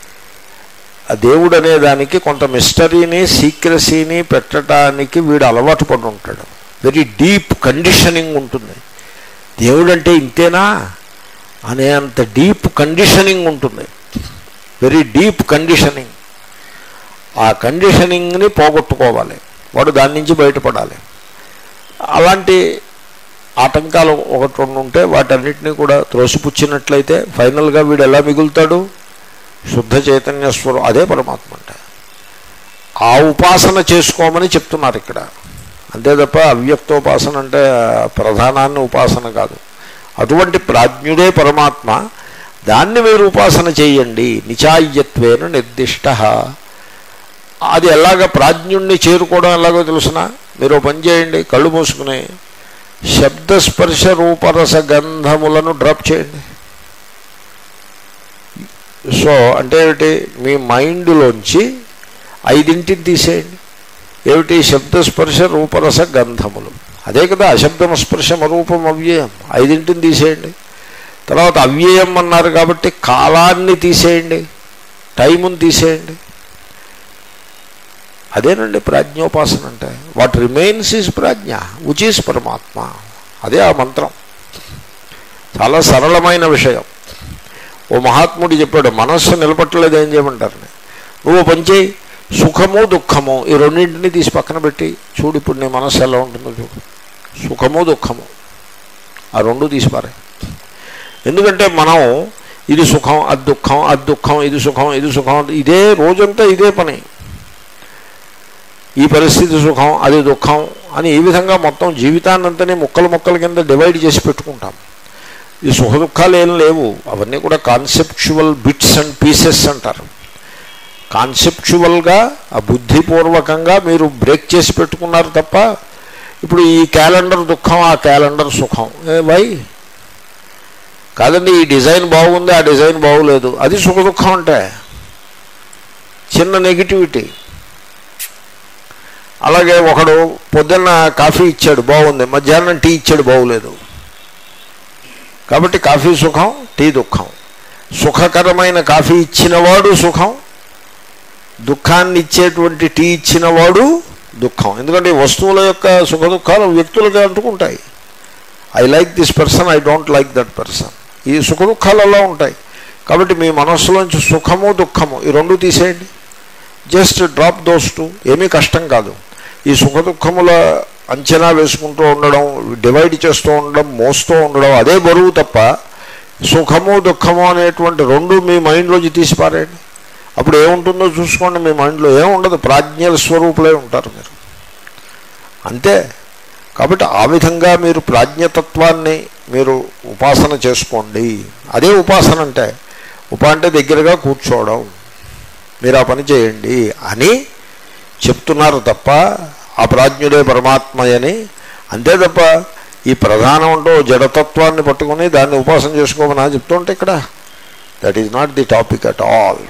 ఆ దేవుడు అనే దానికి కొంత మిస్టరీని సీక్రసీని పెట్టడానికి వీడు అలవాటు పడి ఉంటాడు వెరీ డీప్ కండిషనింగ్ ఉంటుంది దేవుడు అంటే ఇంతేనా అనే అంత డీప్ కండిషనింగ్ ఉంటుంది వెరీ డీప్ కండిషనింగ్ ఆ కండిషనింగ్ని పోగొట్టుకోవాలి వాడు దాని నుంచి బయటపడాలి అలాంటి ఆటంకాలు ఒకటి రెండు ఉంటే వాటన్నిటినీ కూడా త్రోసిపుచ్చినట్లయితే ఫైనల్గా వీడు ఎలా మిగులుతాడు శుద్ధ చైతన్య స్వరం అదే పరమాత్మ అంటే ఆ ఉపాసన చేసుకోమని చెప్తున్నారు ఇక్కడ అంతే తప్ప అవ్యక్తోపాసన అంటే ప్రధానాన్ని ఉపాసన కాదు అటువంటి ప్రాజ్ఞుడే పరమాత్మ దాన్ని మీరు ఉపాసన చేయండి నిచాయ్యత్వేన నిర్దిష్ట అది ఎలాగ ప్రాజ్ఞుణ్ణి చేరుకోవడం ఎలాగో తెలుసిన మీరు పని చేయండి కళ్ళు మూసుకుని శబ్దస్పర్శ రూపరస గంధములను డ్రాప్ చేయండి సో అంటే ఏమిటి మీ మైండ్లోంచి ఐదింటిని తీసేయండి ఏమిటి శబ్దస్పర్శ రూపరస గంధములు అదే కదా అశబ్దం స్పర్శం అరూపం అవ్యయం ఐదింటిని తీసేయండి తర్వాత అవ్యయం అన్నారు కాబట్టి కాలాన్ని తీసేయండి టైముని తీసేయండి అదేనండి ప్రాజ్ఞోపాసన అంటే వాట్ రిమైన్స్ ఈజ్ ప్రాజ్ఞ విచ్ ఈజ్ పరమాత్మ అదే ఆ మంత్రం చాలా సరళమైన విషయం ఓ మహాత్ముడు చెప్పాడు మనస్సు నిలబట్టలేదు ఏం చేయమంటారు నువ్వు పనిచేయి సుఖము దుఃఖము ఈ రెండింటిని తీసి పక్కన పెట్టి చూడు ఇప్పుడు నీ మనస్సు ఎలా ఉంటుందో చూడు సుఖము దుఃఖము ఆ రెండు తీసిపారే ఎందుకంటే మనం ఇది సుఖం అది దుఃఖం అది దుఃఖం ఇది సుఖం ఇది సుఖం ఇదే రోజంతా ఇదే పని ఈ పరిస్థితి సుఖం అది దుఃఖం అని ఈ విధంగా మొత్తం జీవితాన్నంతనే ముక్కలు ముక్కల కింద డివైడ్ చేసి పెట్టుకుంటాం ఈ సుఖ దుఃఖాలు ఏం లేవు అవన్నీ కూడా కాన్సెప్చువల్ బిట్స్ అండ్ పీసెస్ అంటారు కాన్సెప్చువల్గా ఆ బుద్ధిపూర్వకంగా మీరు బ్రేక్ చేసి పెట్టుకున్నారు తప్ప ఇప్పుడు ఈ క్యాలెండర్ దుఃఖం ఆ క్యాలెండర్ సుఖం ఏ వై కాదండి ఈ డిజైన్ బాగుంది ఆ డిజైన్ బాగులేదు అది సుఖ దుఃఖం అంటే చిన్న నెగిటివిటీ అలాగే ఒకడు పొద్దున్న కాఫీ ఇచ్చాడు బాగుంది మధ్యాహ్నం టీ ఇచ్చాడు బాగులేదు కాబట్టి కాఫీ సుఖం టీ దుఃఖం సుఖకరమైన కాఫీ ఇచ్చినవాడు సుఖం దుఃఖాన్ని ఇచ్చేటువంటి టీ ఇచ్చినవాడు దుఃఖం ఎందుకంటే ఈ వస్తువుల యొక్క సుఖ దుఃఖాలు వ్యక్తులుగా అంటుకుంటాయి I like this person I don't like that person ఈ సుఖ దుఃఖాలు అలా ఉంటాయి కాబట్టి మీ మనస్సులోంచి సుఖము దుఃఖము ఈ రెండు తీసేయండి జస్ట్ డ్రాప్ దోస్ టు ఏమీ కష్టం కాదు ఈ సుఖ దుఃఖముల అంచనా వేసుకుంటూ ఉండడం డివైడ్ చేస్తూ ఉండడం మోస్తూ ఉండడం అదే బరువు తప్ప సుఖము దుఃఖము అనేటువంటి రెండు మీ మైండ్లోంచి తీసిపారేయండి అప్పుడు ఏముంటుందో చూసుకోండి మీ మైండ్లో ఏముండదు ప్రాజ్ఞల స్వరూపులే ఉంటారు మీరు అంతే కాబట్టి ఆ విధంగా మీరు ప్రాజ్ఞతత్వాన్ని మీరు ఉపాసన చేసుకోండి అదే ఉపాసన అంటే ఉప అంటే దగ్గరగా కూర్చోవడం మీరు ఆ పని చేయండి అని చెప్తున్నారు తప్ప ఆ ప్రాజ్ఞుడే పరమాత్మయని అంతే తప్ప ఈ ప్రధానం అంటూ జడతత్వాన్ని పట్టుకుని దాన్ని ఉపాసన చేసుకోమని చెప్తుంటే ఇక్కడ that is not the topic at all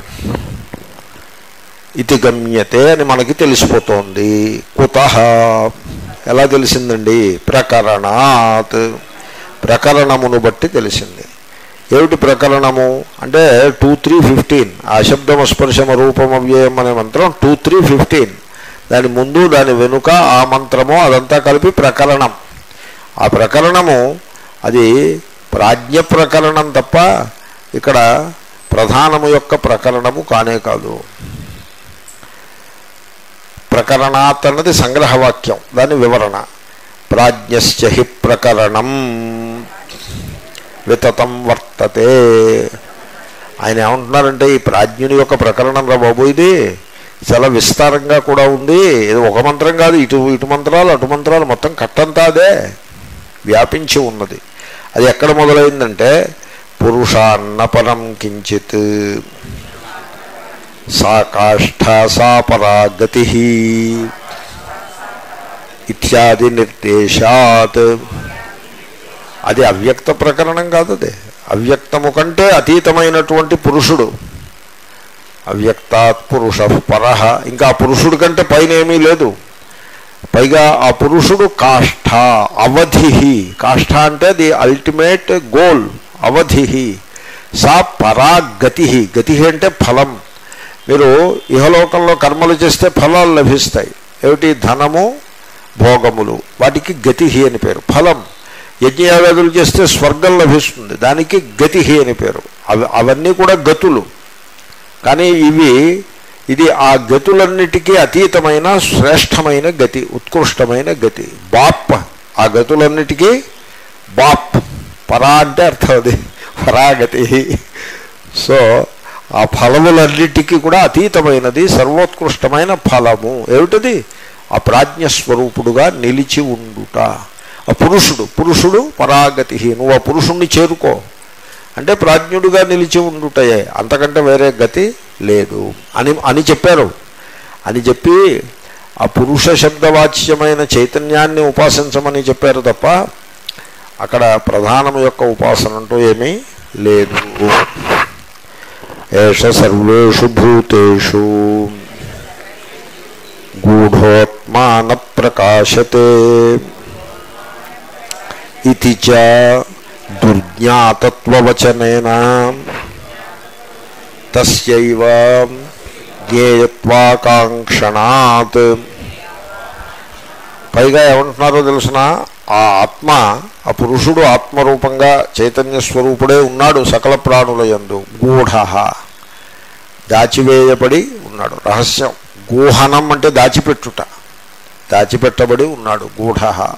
ఇది గమ్యతే అని మనకి తెలిసిపోతోంది కుత ఎలా తెలిసిందండి ప్రకరణాత్ ప్రకరణమును బట్టి తెలిసింది ఏమిటి ప్రకరణము అంటే టూ త్రీ ఫిఫ్టీన్ అశబ్దమ స్పర్శమ రూపం అవ్యయం అనే మంత్రం టూ త్రీ ఫిఫ్టీన్ దాని ముందు దాని వెనుక ఆ మంత్రము అదంతా కలిపి ప్రకరణం ఆ ప్రకరణము అది ప్రాజ్ఞ ప్రకరణం తప్ప ఇక్కడ ప్రధానము యొక్క ప్రకరణము కానే కాదు ప్రకరణాత్ అన్నది సంగ్రహవాక్యం దాని వివరణ ప్రాజ్ఞశ్చ హి ప్రకరణం వితతం వర్తతే ఆయన ఏమంటున్నారంటే ఈ ప్రాజ్ఞుని యొక్క ప్రకరణం రా బాబు ఇది చాలా విస్తారంగా కూడా ఉంది ఇది ఒక మంత్రం కాదు ఇటు ఇటు మంత్రాలు అటు మంత్రాలు మొత్తం కట్టంతా అదే వ్యాపించి ఉన్నది అది ఎక్కడ మొదలైందంటే పురుషాన్నపరం కించిత్ సా కాష్ఠ సా పరా గతి ఇత్యాది నిర్దేశాత్ అది అవ్యక్త ప్రకరణం కాదు అది అవ్యక్తము కంటే అతీతమైనటువంటి పురుషుడు అవ్యక్తాత్ పురుష పర ఇంకా ఆ పురుషుడి కంటే పైన ఏమీ లేదు పైగా ఆ పురుషుడు కాష్ఠ అవధి కాష్ఠ అంటే ది అల్టిమేట్ గోల్ అవధి సా పరాగతి గతి అంటే ఫలం మీరు ఇహలోకంలో కర్మలు చేస్తే ఫలాలు లభిస్తాయి ఏమిటి ధనము భోగములు వాటికి గతి అని పేరు ఫలం యజ్ఞయాగాదులు చేస్తే స్వర్గం లభిస్తుంది దానికి గతి అని పేరు అవి అవన్నీ కూడా గతులు కానీ ఇవి ఇది ఆ గతులన్నిటికీ అతీతమైన శ్రేష్టమైన గతి ఉత్కృష్టమైన గతి బాప్ ఆ గతులన్నిటికీ బాప్ పరా అంటే అర్థం అది పరాగతి సో ఆ ఫలములన్నిటికీ కూడా అతీతమైనది సర్వోత్కృష్టమైన ఫలము ఏమిటది ఆ ప్రాజ్ఞస్వరూపుడుగా నిలిచి ఉండుట ఆ పురుషుడు పురుషుడు పరాగతి నువ్వు ఆ పురుషుణ్ణి చేరుకో అంటే ప్రాజ్ఞుడుగా నిలిచి ఉండుటయే అంతకంటే వేరే గతి లేదు అని అని చెప్పారు అని చెప్పి ఆ పురుష శబ్దవాచ్యమైన చైతన్యాన్ని ఉపాసించమని చెప్పారు తప్ప అక్కడ ప్రధానం యొక్క ఉపాసన అంటూ ఏమీ లేదు ఏష సర్వేషు భూతేషు గూఢోత్మాన ప్రకాశతే ఇది చ దుర్జ్ఞాతత్వవచనేన తస్యైవ జ్ఞేయత్వాకాంక్షణాత్ పైగా ఏమంటున్నారో తెలుసిన ఆ ఆత్మ ఆ పురుషుడు ఆత్మరూపంగా చైతన్య స్వరూపుడే ఉన్నాడు సకల ప్రాణుల యందు గూఢ దాచివేయబడి ఉన్నాడు రహస్యం గూహనం అంటే దాచిపెట్టుట దాచిపెట్టబడి ఉన్నాడు గూఢ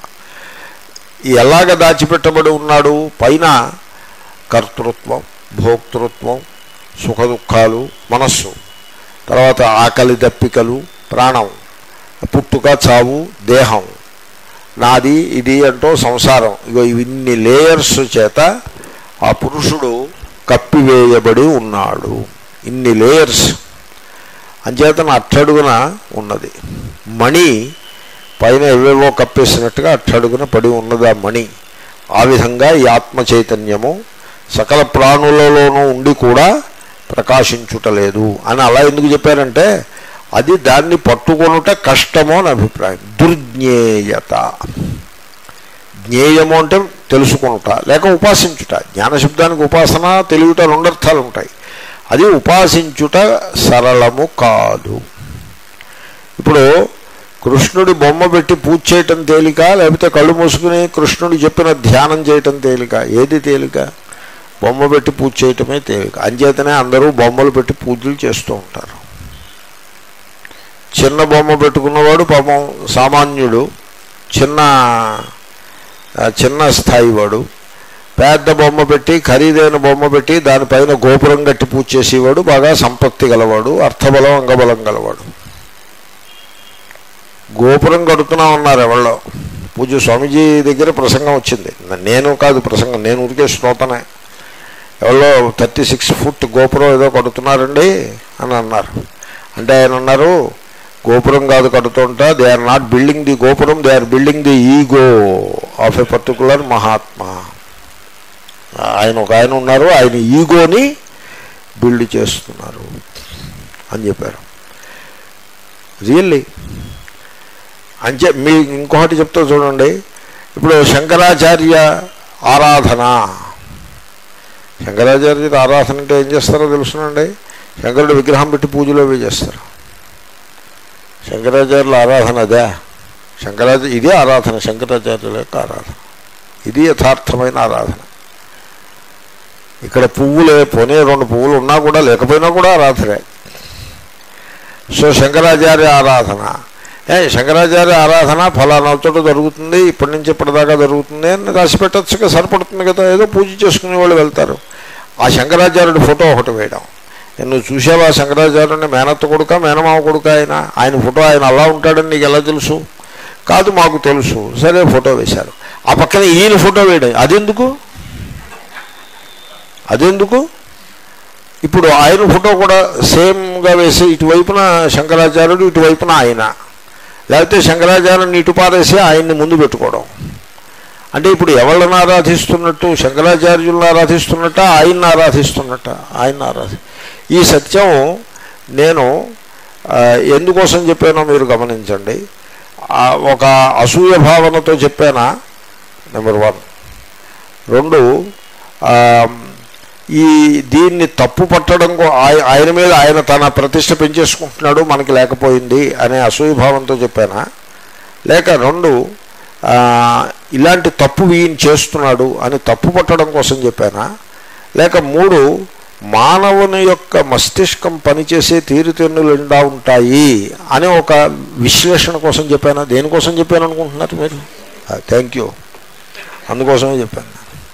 ఎలాగ దాచిపెట్టబడి ఉన్నాడు పైన కర్తృత్వం భోక్తృత్వం సుఖ దుఃఖాలు మనస్సు తర్వాత ఆకలి దప్పికలు ప్రాణం పుట్టుక చావు దేహం నాది ఇది అంటూ సంసారం ఇగో ఇన్ని లేయర్స్ చేత ఆ పురుషుడు కప్పివేయబడి ఉన్నాడు ఇన్ని లేయర్స్ అంచేతన అట్టడుగున ఉన్నది మణి పైన ఎవేవో కప్పేసినట్టుగా అట్టడుగున పడి ఉన్నది ఆ మణి ఆ విధంగా ఈ ఆత్మ చైతన్యము సకల ప్రాణులలోనూ ఉండి కూడా ప్రకాశించుటలేదు అని అలా ఎందుకు చెప్పారంటే అది దాన్ని పట్టుకొనుట కష్టము అని అభిప్రాయం దుర్జ్ఞేయత జ్ఞేయము అంటే తెలుసుకుంట లేక ఉపాసించుట జ్ఞానశబ్దానికి ఉపాసన తెలియట రెండర్థాలు ఉంటాయి అది ఉపాసించుట సరళము కాదు ఇప్పుడు కృష్ణుడి బొమ్మ పెట్టి పూజ చేయటం తేలిక లేకపోతే కళ్ళు మూసుకుని కృష్ణుడు చెప్పిన ధ్యానం చేయటం తేలిక ఏది తేలిక బొమ్మ పెట్టి పూజ చేయటమే తేలిక అంచేతనే అందరూ బొమ్మలు పెట్టి పూజలు చేస్తూ ఉంటారు చిన్న బొమ్మ పెట్టుకున్నవాడు పాపం సామాన్యుడు చిన్న ఆ, చిన్న స్థాయి వాడు పెద్ద బొమ్మ పెట్టి ఖరీదైన బొమ్మ పెట్టి దానిపైన గోపురం కట్టి పూజ చేసేవాడు బాగా సంపత్తి గలవాడు అర్థబలం అంగబలం గలవాడు గోపురం కడుతున్నా ఉన్నారు ఎవరో పూజ స్వామీజీ దగ్గర ప్రసంగం వచ్చింది నేను కాదు ప్రసంగం నేను ఊరికే శ్రోతనే ఎవరో థర్టీ సిక్స్ ఫుట్ గోపురం ఏదో కడుతున్నారండి అని అన్నారు అంటే ఆయన అన్నారు గోపురం కాదు కడుతుంటా they are not building the gopuram they are building the ego of a particular mahatma ఆయన ఒక ఆయన ఉన్నారు ఆయన ఈగోని బిల్డ్ చేస్తున్నారు అని చెప్పారు రియల్లీ అంచే మీ ఇంకొకటి చెప్తా చూడండి ఇప్పుడు శంకరాచార్య ఆరాధన శంకరాచార్య ఆరాధన అంటే ఏం చేస్తారో తెలుసునండి శంకరుడు విగ్రహం పెట్టి పూజలు అవి చేస్తారు శంకరాచార్యుల ఆరాధన అదే శంకరాచార్య ఇదే ఆరాధన శంకరాచార్యుల యొక్క ఆరాధన ఇది యథార్థమైన ఆరాధన ఇక్కడ పువ్వులే పోనీ రెండు పువ్వులు ఉన్నా కూడా లేకపోయినా కూడా ఆరాధనే సో శంకరాచార్య ఆరాధన ఏ శంకరాచార్య ఆరాధన ఫలానా చోట జరుగుతుంది ఇప్పటి నుంచి ఇప్పటిదాకా జరుగుతుంది అని రాసి పెట్టచ్చుగా సరిపడుతుంది కదా ఏదో పూజ చేసుకునే వాళ్ళు వెళ్తారు ఆ శంకరాచార్యుడి ఫోటో ఒకటి వేయడం ఏ, నువ్వు చూసావా శంకరాచార్యుడిని మేనత్త కొడుక మేనమామ కొడుక ఆయన ఆయన ఫోటో ఆయన అలా ఉంటాడని నీకు ఎలా తెలుసు కాదు మాకు తెలుసు సరే ఫోటో వేశారు ఆ పక్కన ఈయన ఫోటో వేయడం అదెందుకు అదెందుకు ఇప్పుడు ఆయన ఫోటో కూడా సేమ్గా వేసి ఇటువైపున శంకరాచార్యుడు ఇటువైపున ఆయన లేకపోతే శంకరాచార్యుని ఇటు పారేసి ఆయన్ని ముందు పెట్టుకోవడం అంటే ఇప్పుడు ఎవళ్ళని ఆరాధిస్తున్నట్టు శంకరాచార్యులను ఆరాధిస్తున్నట్ట ఆయన్ని ఆరాధిస్తున్నట్ట ఆయన ఆరాధి ఈ సత్యం నేను ఆ, ఎందుకోసం చెప్పానో మీరు గమనించండి ఆ, ఒక అసూయ భావనతో చెప్పానా నెంబర్ వన్ రెండు ఆ, ఈ దీన్ని తప్పు పట్టడం కో- ఆయ- ఆయన మీద ఆయన తన ప్రతిష్ట పెంచేసుకుంటున్నాడు మనకి లేకపోయింది అనే అసూయభావంతో చెప్పానా లేక రెండు ఆ, ఇలాంటి తప్పు ఈయన చేస్తున్నాడు అని తప్పు పట్టడం కోసం చెప్పానా లేక మూడు మానవుని యొక్క మస్తిష్కం పనిచేసే తీరుతెన్నులు ఎండా ఉంటాయి అని ఒక విశ్లేషణ కోసం చెప్పానా దేనికోసం చెప్పాను అనుకుంటున్నారు మీరు థ్యాంక్ యూ అందుకోసమే చెప్పాను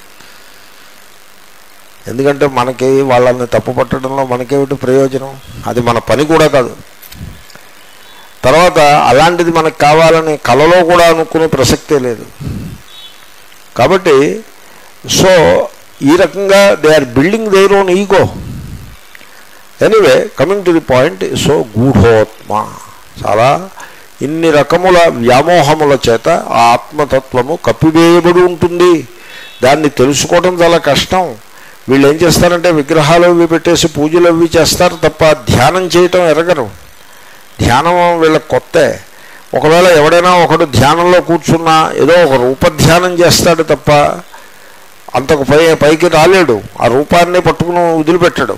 ఎందుకంటే మనకి వాళ్ళని తప్పు పట్టడంలో మనకేమిటి ప్రయోజనం అది మన పని కూడా కాదు తర్వాత అలాంటిది మనకు కావాలని కలలో కూడా అనుకునే ప్రసక్తే లేదు కాబట్టి సో ఈ రకంగా they are building their own ego anyway coming to the point so గూఢోత్మ చాలా ఇన్ని రకముల వ్యామోహముల చేత ఆ ఆత్మతత్వము కప్పివేయబడి ఉంటుంది దాన్ని తెలుసుకోవడం చాలా కష్టం వీళ్ళు ఏం చేస్తారంటే విగ్రహాలు అవి పెట్టేసి పూజలు అవి చేస్తారు తప్ప ధ్యానం చేయటం ఎరగరు ధ్యానం వీళ్ళకి కొత్తే ఒకవేళ ఎవడైనా ఒకడు ధ్యానంలో కూర్చున్నా ఏదో ఒక రూపధ్యానం చేస్తాడు తప్ప అంతకు పై పైకి రాలేడు ఆ రూపాన్ని పట్టుకుని వదిలిపెట్టడు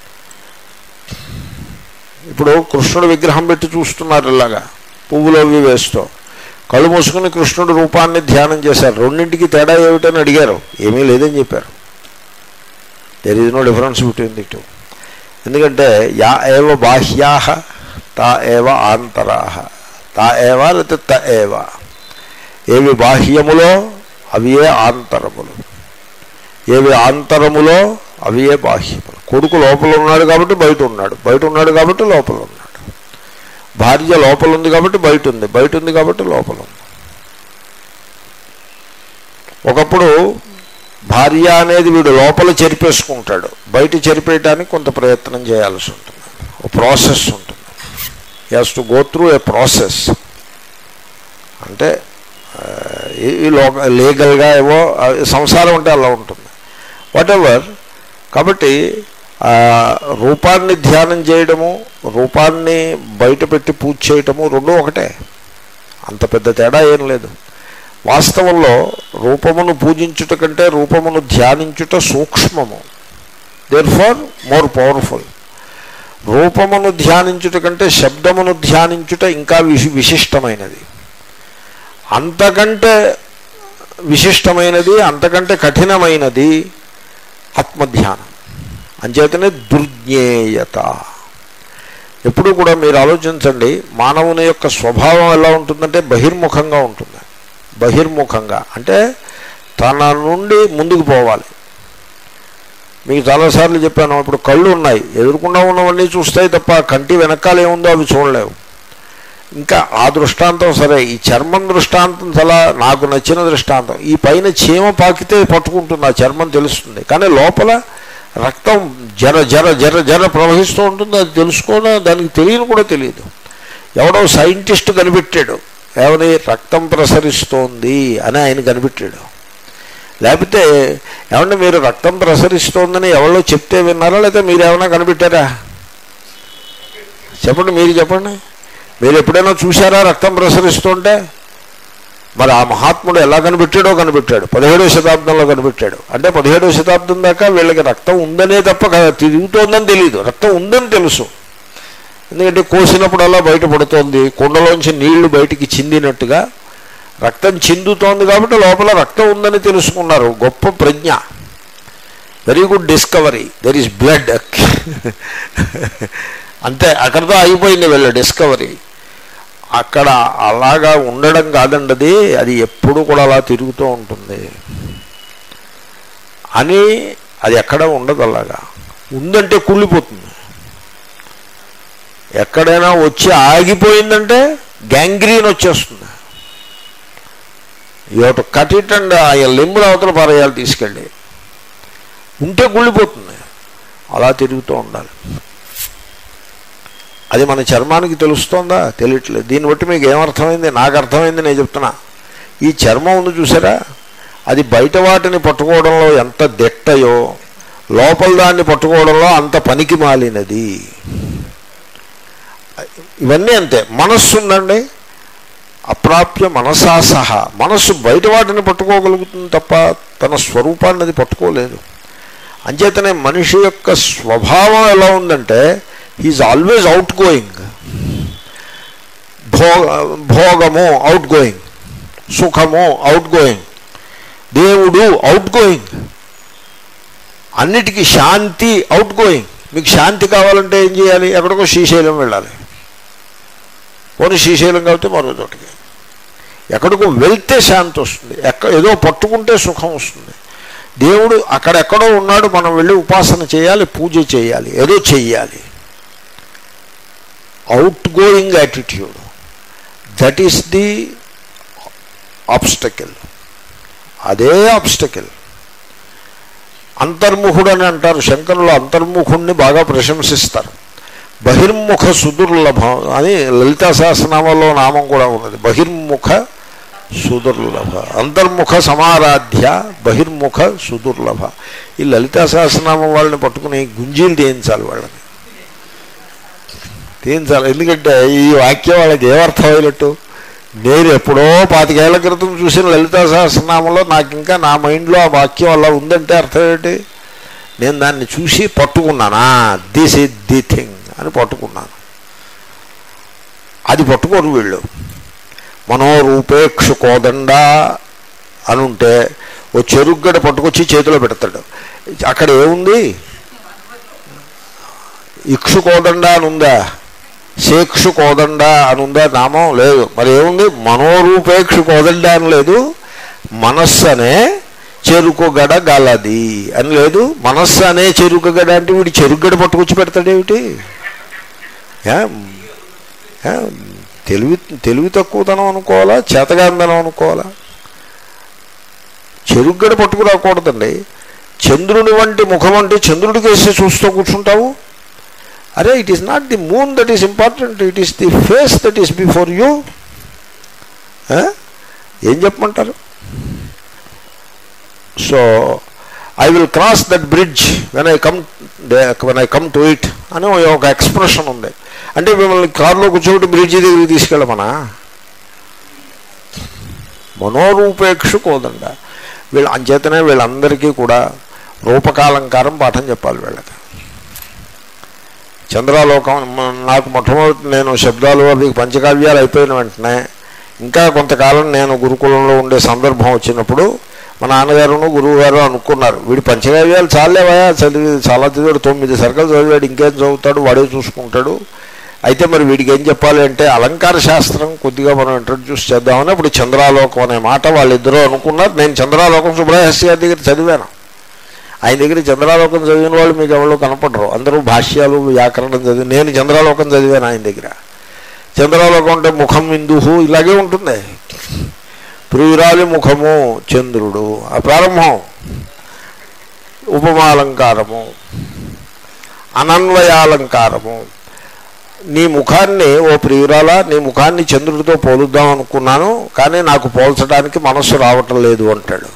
ఇప్పుడు కృష్ణుడు విగ్రహం పెట్టి చూస్తున్నారు ఇలాగా పువ్వులు అవి వేస్తూ కళ్ళు మూసుకుని కృష్ణుడు రూపాన్ని ధ్యానం చేశారు రెండింటికి తేడా ఏమిటని అడిగారు ఏమీ లేదని చెప్పారు there is no difference between the two ఎందుకంటే యా ఏవ బాహ్యా తా ఏవ ఆంతరా తా ఏవ లేకపోతే త ఏవ ఏవి బాహ్యములో అవియే ఆంతరములు ఏవి ఆంతరములో అవియే బాహ్యములు కొడుకు లోపల ఉన్నాడు కాబట్టి బయట ఉన్నాడు బయట ఉన్నాడు కాబట్టి లోపల ఉన్నాడు భార్య లోపల ఉంది కాబట్టి బయట ఉంది బయట ఉంది కాబట్టి లోపల ఉంది ఒకప్పుడు భార్య అనేది వీడు లోపల చెరిపేసుకుంటాడు బయట చెరిపేయడానికి కొంత ప్రయత్నం చేయాల్సి ఉంటుంది ఒక ప్రాసెస్ ఉంటుంది has to go through a process అంటే ఆ, ఈ- ఈ లోక లీగల్గా ఏవో ఆ, సంసారం అంటే అలా ఉంటుంది వాట్ ఎవర్ కాబట్టి ఆ, రూపాన్ని ధ్యానం చేయడము రూపాన్ని బయట పెట్టి పూజ చేయటము రెండు ఒకటే అంత పెద్ద తేడా ఏం లేదు వాస్తవంలో రూపమును పూజించుట కంటే రూపమును ధ్యానించుట సూక్ష్మము దేర్ ఫార్ మోర్ పవర్ఫుల్ రూపమును ధ్యానించుట కంటే శబ్దమును ధ్యానించుట ఇంకా విశి విశిష్టమైనది అంతకంటే విశిష్టమైనది అంతకంటే కఠినమైనది ఆత్మధ్యానం అంచేతనే దుర్జ్ఞేయత ఎప్పుడు కూడా మీరు ఆలోచించండి మానవుని యొక్క స్వభావం ఎలా ఉంటుందంటే బహిర్ముఖంగా ఉంటుంది బహిర్ముఖంగా అంటే తన నుండి ముందుకు పోవాలి మీకు చాలాసార్లు చెప్పాను ఇప్పుడు కళ్ళు ఉన్నాయి ఎదురుకుండా ఉన్నవన్నీ చూస్తాయి తప్ప కంటి వెనకాల ఏముందో అవి చూడలేవు ఇంకా ఆ దృష్టాంతం సరే ఈ చర్మం దృష్టాంతం చాలా నాకు నచ్చిన దృష్టాంతం ఈ పైన చీమ పాకితే పట్టుకుంటుంది ఆ చర్మం తెలుస్తుంది కానీ లోపల రక్తం జర జర జర జర ప్రవహిస్తూ ఉంటుంది అది తెలుసుకోవడం దానికి తెలియని కూడా తెలియదు ఎవడో సైంటిస్ట్ కనిపెట్టాడు ఏమని రక్తం ప్రసరిస్తోంది అని ఆయన కనిపెట్టాడు లేకపోతే ఏమంటే మీరు రక్తం ప్రసరిస్తోందని ఎవరో చెప్తే విన్నారా లేకపోతే మీరు ఏమైనా కనిపెట్టారా చెప్పండి మీరు చెప్పండి మీరు ఎప్పుడైనా చూసారా రక్తం ప్రసరిస్తుంటే మరి ఆ మహాత్ముడు ఎలా కనిపెట్టాడో కనిపెట్టాడు పదిహేడవ శతాబ్దంలో కనిపెట్టాడు అంటే పదిహేడవ శతాబ్దం దాకా వీళ్ళకి రక్తం ఉందనే తప్ప క- తిరుగుతోందని తెలియదు రక్తం ఉందని తెలుసు ఎందుకంటే కోసినప్పుడు అలా బయటపడుతోంది కుండలోంచి నీళ్లు బయటికి చిందినట్టుగా రక్తం చిందుతోంది కాబట్టి లోపల రక్తం ఉందని తెలుసుకున్నారు గొప్ప ప్రజ్ఞ very good discovery there is blood అంతే అక్కడితో అయిపోయింది వీళ్ళ డిస్కవరీ అక్కడ అలాగా ఉండడం కాదండి అది అది ఎప్పుడు కూడా అలా తిరుగుతూ ఉంటుంది అని అది ఎక్కడ ఉండదు అలాగా ఉందంటే కుళ్ళిపోతుంది ఎక్కడైనా వచ్చి ఆగిపోయిందంటే గ్యాంగ్రీన్ వచ్చేస్తుంది యోట కట్ ఇట్ అండ్ ఆ లింబుల అవతల పారేయాలి తీసుకెళ్ళి ఉంటే కుళ్ళిపోతుంది అలా తిరుగుతూ ఉండాలి అది మన చర్మానికి తెలుస్తోందా తెలియట్లేదు దీన్ని బట్టి మీకు ఏమర్థమైంది నాకు అర్థమైంది నేను చెప్తున్నా ఈ చర్మం ఉంది చూసారా అది బయట వాటిని పట్టుకోవడంలో ఎంత దిట్టయో లోపల దాన్ని పట్టుకోవడంలో అంత పనికి మాలినది ఇవన్నీ అంతే మనస్సు ఉందండి అప్రాప్య మనసా సహా మనస్సు బయట వాటిని పట్టుకోగలుగుతుంది తప్ప తన స్వరూపాన్ని అది పట్టుకోలేదు అంచేతనే మనిషి యొక్క స్వభావం ఎలా ఉందంటే హీఈస్ ఆల్వేజ్ అవుట్ గోయింగ్ భో భోగము అవుట్ గోయింగ్ సుఖము అవుట్ గోయింగ్ దేవుడు అవుట్ గోయింగ్ అన్నిటికీ శాంతి అవుట్ గోయింగ్ మీకు శాంతి కావాలంటే ఏం చేయాలి ఎక్కడికో శ్రీశైలం వెళ్ళాలి పోనీ శ్రీశైలం కాబట్టి మరో చోటికి ఎక్కడికో వెళ్తే శాంతి వస్తుంది ఎక్క ఏదో పట్టుకుంటే సుఖం వస్తుంది దేవుడు అక్కడెక్కడో ఉన్నాడు మనం వెళ్ళి ఉపాసన చేయాలి పూజ చేయాలి ఏదో చెయ్యాలి outgoing attitude that is the obstacle అదే ఆబ్స్టకిల్ అంతర్ముఖుడు అని అంటారు శంకరులు అంతర్ముఖుణ్ణి బాగా ప్రశంసిస్తారు బహిర్ముఖ సుదుర్లభం అని లలితా సహస్రనామంలో నామం కూడా ఉన్నది బహిర్ముఖ సుదుర్లభ అంతర్ముఖ సమారాధ్య బహిర్ముఖ సుదుర్లభ ఈ లలితా సహస్రనామం వాళ్ళని పట్టుకుని గుంజీలు తీయించాలి వాళ్ళని తీయించాలి ఎందుకంటే ఈ వాక్యం వాళ్ళకి ఏమర్థమైనట్టు నేను ఎప్పుడో పాతికేళ్ల క్రితం చూసిన లలితా సహస్రనామంలో నాకు ఇంకా నా మైండ్లో ఆ వాక్యం అలా ఉందంటే అర్థం ఏంటి నేను దాన్ని చూసి పట్టుకున్నానా దిస్ ఇస్ ది థింగ్ అని పట్టుకున్నాను అది పట్టుకోరు వీళ్ళు మనోరూపేక్షు కోదండ అని ఉంటే ఓ చెరుగ్గడ పట్టుకొచ్చి చేతిలో పెడతాడు అక్కడ ఏముంది ఇక్షు కోదండ అని ఉందా శేక్షు కోదండ అని ఉందా నామం లేదు మరి ఏముంది మనోరూపేక్షు కోదండ అని లేదు మనస్సు అనే చెరుకుగడ గలది అని లేదు మనస్సు అనే చెరుకుగడ అంటే వీడు చెరుకుగడ పట్టుకొచ్చి పెడతాడేమిటి ఏ? ఏ? తెలివి తెలివి తక్కువతనం అనుకోవాలా చేతగాందనం అనుకోవాలా చెరుగ్గడ పట్టుకురాకూడదండి చంద్రుని వంటి ముఖం అంటే చంద్రుడికి వేసి చూస్తూ కూర్చుంటావు అరే it is not the moon that is important it is the face that is before you ఏం చెప్పమంటారు so I will cross that bridge when I come when I come to it అని ఒక ఎక్స్ప్రెషన్ ఉంది అంటే మిమ్మల్ని కారులో కూర్చోబెట్టి బ్రిడ్జి దగ్గరికి తీసుకెళ్ళమనా మనోరూపేక్షు కోదండ వీళ్ళు అంచేతనే వీళ్ళందరికీ కూడా రూపకాలంకారం పాఠం చెప్పాలి వీళ్ళకి చంద్రాలోకం మ- నాకు మొట్టమొదటి నేను శబ్దాలు అవి పంచకావ్యాలు అయిపోయిన వెంటనే ఇంకా కొంతకాలం నేను గురుకులంలో ఉండే సందర్భం వచ్చినప్పుడు మా నాన్నగారును గురువు గారు అనుకున్నారు వీడి పంచకావ్యాలు చాలేవా చదివి చాలా చదివాడు తొమ్మిది సర్కలు చదివాడు ఇంకేం చదువుతాడు వాడే చూసుకుంటాడు అయితే మరి వీడికి ఏం చెప్పాలి అంటే అలంకార శాస్త్రం కొద్దిగా మనం ఇంట్రడ్యూస్ చేద్దామని అప్పుడు చంద్రాలోకం అనే మాట వాళ్ళిద్దరూ అనుకున్నారు నేను చంద్రాలోకం సుబ్రహస్య గారి దగ్గర చదివాను ఆయన దగ్గర చంద్రాలోకం చదివిన వాళ్ళు మీకు ఎవరు కనపడరు అందరూ భాష్యాలు వ్యాకరణం చదివి నేను చంద్రాలోకం చదివాను ఆయన దగ్గర చంద్రాలోకం అంటే ముఖం ఇందుహు ఇలాగే ఉంటుంది ప్రియురాలి ముఖము చంద్రుడు ఆ ప్రారంభం ఉపమాలంకారము అనన్వయాలంకారము నీ ముఖాన్ని ఓ ప్రియురాల నీ ముఖాన్ని చంద్రుడితో పోలుద్దాం అనుకున్నాను కానీ నాకు పోల్చడానికి మనస్సు రావటం లేదు అంటాడు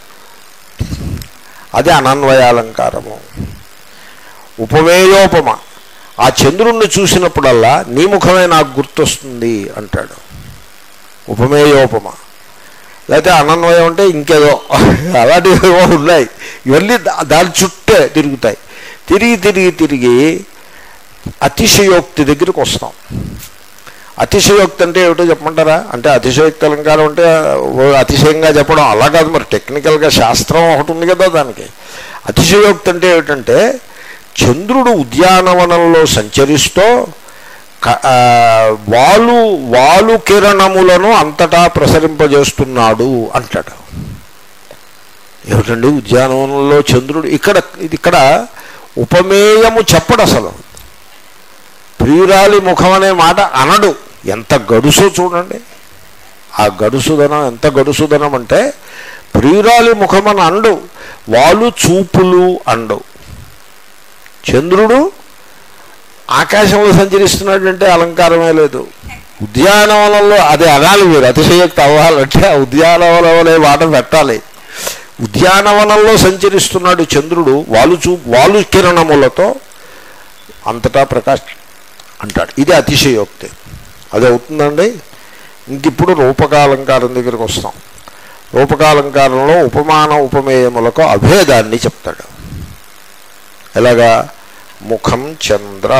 అది అనన్వయాలంకారము ఉపమేయోపమ ఆ చంద్రుణ్ణి చూసినప్పుడల్లా నీ ముఖమే నాకు గుర్తొస్తుంది అంటాడు ఉపమేయోపమ లేకపోతే అనన్వయం అంటే ఇంకేదో అలాంటివి ఏవో ఉన్నాయి ఇవన్నీ దా- దాని చుట్టే తిరుగుతాయి తిరిగి తిరిగి తిరిగి అతిశయోక్తి దగ్గరికి వస్తాం అతిశయోక్తి అంటే ఏమిటో చెప్పమంటారా అంటే అతిశయోక్తి అలంకారం అంటే ఓ అతిశయంగా చెప్పడం అలా కాదు మరి టెక్నికల్గా శాస్త్రం ఒకటి ఉంది కదా దానికి అతిశయోక్తి అంటే ఏమిటంటే చంద్రుడు ఉద్యానవనంలో సంచరిస్తూ క- ఆ, వాలు వాలు కిరణములను అంతటా ప్రసరింపజేస్తున్నాడు అంటాడు ఏమిటండి ఉద్యానవనంలో చంద్రుడు ఇక్కడ ఇది ఇక్కడ ఉపమేయము చెప్పడు అసలు ప్రియురాలి ముఖం అనే మాట అనడు ఎంత గడుసో చూడండి ఆ గడుసుదనం ఎంత గడుసుదనం అంటే ప్రియురాలి ముఖం అని అండు వాళ్ళు చూపులు అండు చంద్రుడు ఆకాశంలో సంచరిస్తున్నాడంటే అలంకారమే లేదు ఉద్యానవనంలో అదే అనాలి మీరు అతిశయోక్తి అవ్వాలంటే ఆ ఉద్యానవనం అనే మాట పెట్టాలి ఉద్యానవనంలో సంచరిస్తున్నాడు చంద్రుడు వాళ్ళు చూ వాళ్ళు కిరణములతో అంతటా ప్రకాశ్ అంటాడు ఇది అతిశయోక్తి అది అవుతుందండి ఇంక ఇప్పుడు రూపకాలంకారం దగ్గరికి వస్తాం రూపకాలంకారంలో ఉపమాన ఉపమేయములకు అభేదాన్ని చెప్తాడు ఎలాగా ముఖం చంద్ర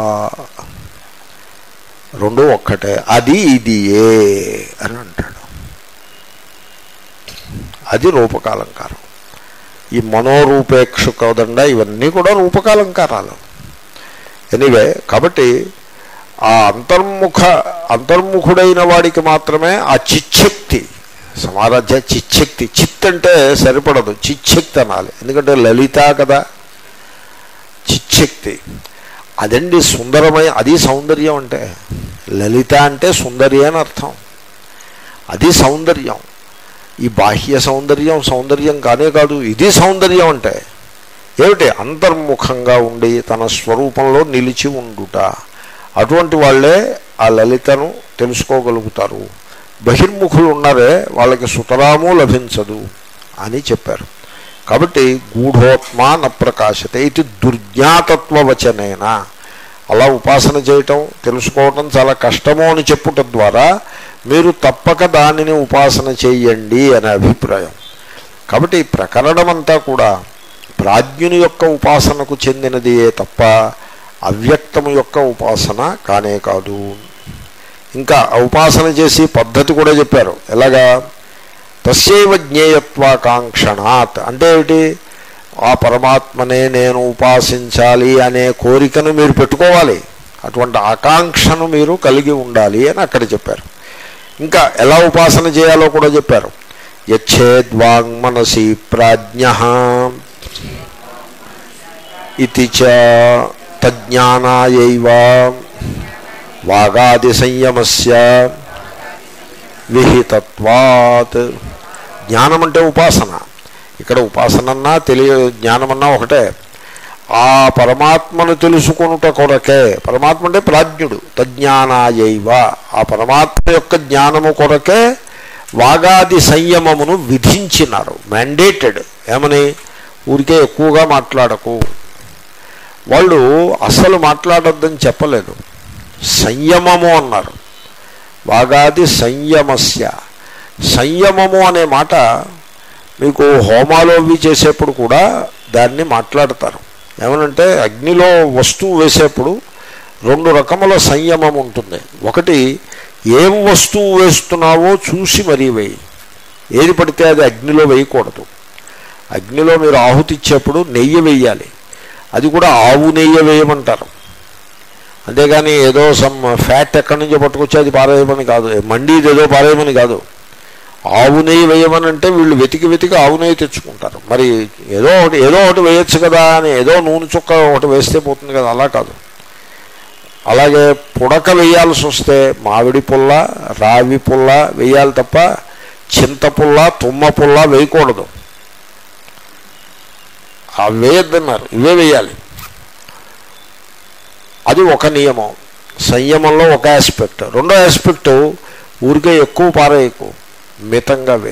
రెండు ఒక్కటే అది ఇది ఏ అని అంటాడు అది రూపకాలంకారం ఈ మనోరూపేక్ష కదండ ఇవన్నీ కూడా రూపకాలంకారాలు ఎనీవే కాబట్టి ఆ అంతర్ముఖ అంతర్ముఖుడైన వాడికి మాత్రమే ఆ చిచ్చక్తి సమారాధ్య చిచ్చక్తి చిత్ అంటే సరిపడదు చిచ్చక్తి అనాలి ఎందుకంటే లలిత కదా చిచ్చక్తి అదండి సుందరమై అది సౌందర్యం అంటే లలిత అంటే సుందరి అని అర్థం అది సౌందర్యం ఈ బాహ్య సౌందర్యం సౌందర్యం కానే కాదు ఇది సౌందర్యం అంటే ఏమిటి అంతర్ముఖంగా ఉండి తన స్వరూపంలో నిలిచి ఉండుట అటువంటి వాళ్ళే ఆ లలితను తెలుసుకోగలుగుతారు బహిర్ముఖులు ఉన్నారే వాళ్ళకి సుతరాము లభించదు అని చెప్పారు కాబట్టి గూఢోత్మా న ప్రకాశతే ఇది దుర్జ్ఞాతత్వవచనేనా అలా ఉపాసన చేయటం తెలుసుకోవటం చాలా కష్టము అని చెప్పుట ద్వారా మీరు తప్పక దానిని ఉపాసన చేయండి అనే అభిప్రాయం కాబట్టి ఈ ప్రకరణం అంతా కూడా ప్రాజ్ఞుని యొక్క ఉపాసనకు చెందినదియే తప్ప అవ్యక్తము యొక్క ఉపాసన కానే కాదు ఇంకా ఆ ఉపాసన చేసి పద్ధతి కూడా చెప్పారు ఎలాగా తస్యైవ జ్ఞేయత్వాకాంక్షణాత్ అంటే ఏమిటి ఆ పరమాత్మనే నేను ఉపాసించాలి అనే కోరికను మీరు పెట్టుకోవాలి అటువంటి ఆకాంక్షను మీరు కలిగి ఉండాలి అని అక్కడ చెప్పారు ఇంకా ఎలా ఉపాసన చేయాలో కూడా చెప్పారు యచ్చేద్వాంగ్మనసి ప్రాజ్ఞ ఇది చ తజ్ఞానాయైవ వాగాది సంయమస్య విహితత్వాత్ జ్ఞానం అంటే ఉపాసన ఇక్కడ ఉపాసనన్నా తెలియ జ్ఞానమన్నా ఒకటే ఆ పరమాత్మను తెలుసుకొనుట కొరకే పరమాత్మ అంటే ప్రాజ్ఞుడు తజ్ఞానాయైవ ఆ పరమాత్మ యొక్క జ్ఞానము కొరకే వాగాది సంయమమును విధించినారు మ్యాండేటెడ్ ఏమని ఊరికే ఎక్కువగా మాట్లాడకు వాళ్ళు అస్సలు మాట్లాడొద్దని చెప్పలేదు సంయమము అన్నారు వాగాది సంయమస్య సంయమము అనే మాట మీకు హోమాలు అవి చేసేప్పుడు కూడా దాన్ని మాట్లాడతారు ఏమనంటే అగ్నిలో వస్తువు వేసేప్పుడు రెండు రకముల సంయమం ఉంటుంది ఒకటి ఏం వస్తువు వేస్తున్నావో చూసి మరీ వేయి ఏది పడితే అది అగ్నిలో వేయకూడదు అగ్నిలో మీరు ఆహుతి ఇచ్చేప్పుడు నెయ్యి వేయాలి అది కూడా ఆవు నెయ్యి వేయమంటారు అంతేగాని ఏదో సమ్ ఫ్యాట్ ఎక్కడి నుంచో పట్టుకొచ్చి అది పారేయమని కాదు మండీది ఏదో పారేయమని కాదు ఆవు నెయ్యి వేయమని అంటే వీళ్ళు వెతికి వెతికి ఆవు నెయ్యి తెచ్చుకుంటారు మరి ఏదో ఒకటి ఏదో ఒకటి వేయచ్చు కదా అని ఏదో నూనె చుక్క ఒకటి వేస్తే పోతుంది కదా అలా కాదు అలాగే పుడక వేయాల్సి వస్తే మామిడి పుల్ల రావి పుల్ల వేయాలి తప్ప చింత పుల్ల తుమ్మ పుల్ల వేయకూడదు అవి వేయద్దన్నారు ఇవే వేయాలి అది ఒక నియమం సంయమంలో ఒక ఆస్పెక్ట్ రెండో ఆస్పెక్ట్ ఊరికే ఎక్కువ పారేయకు మితంగా వే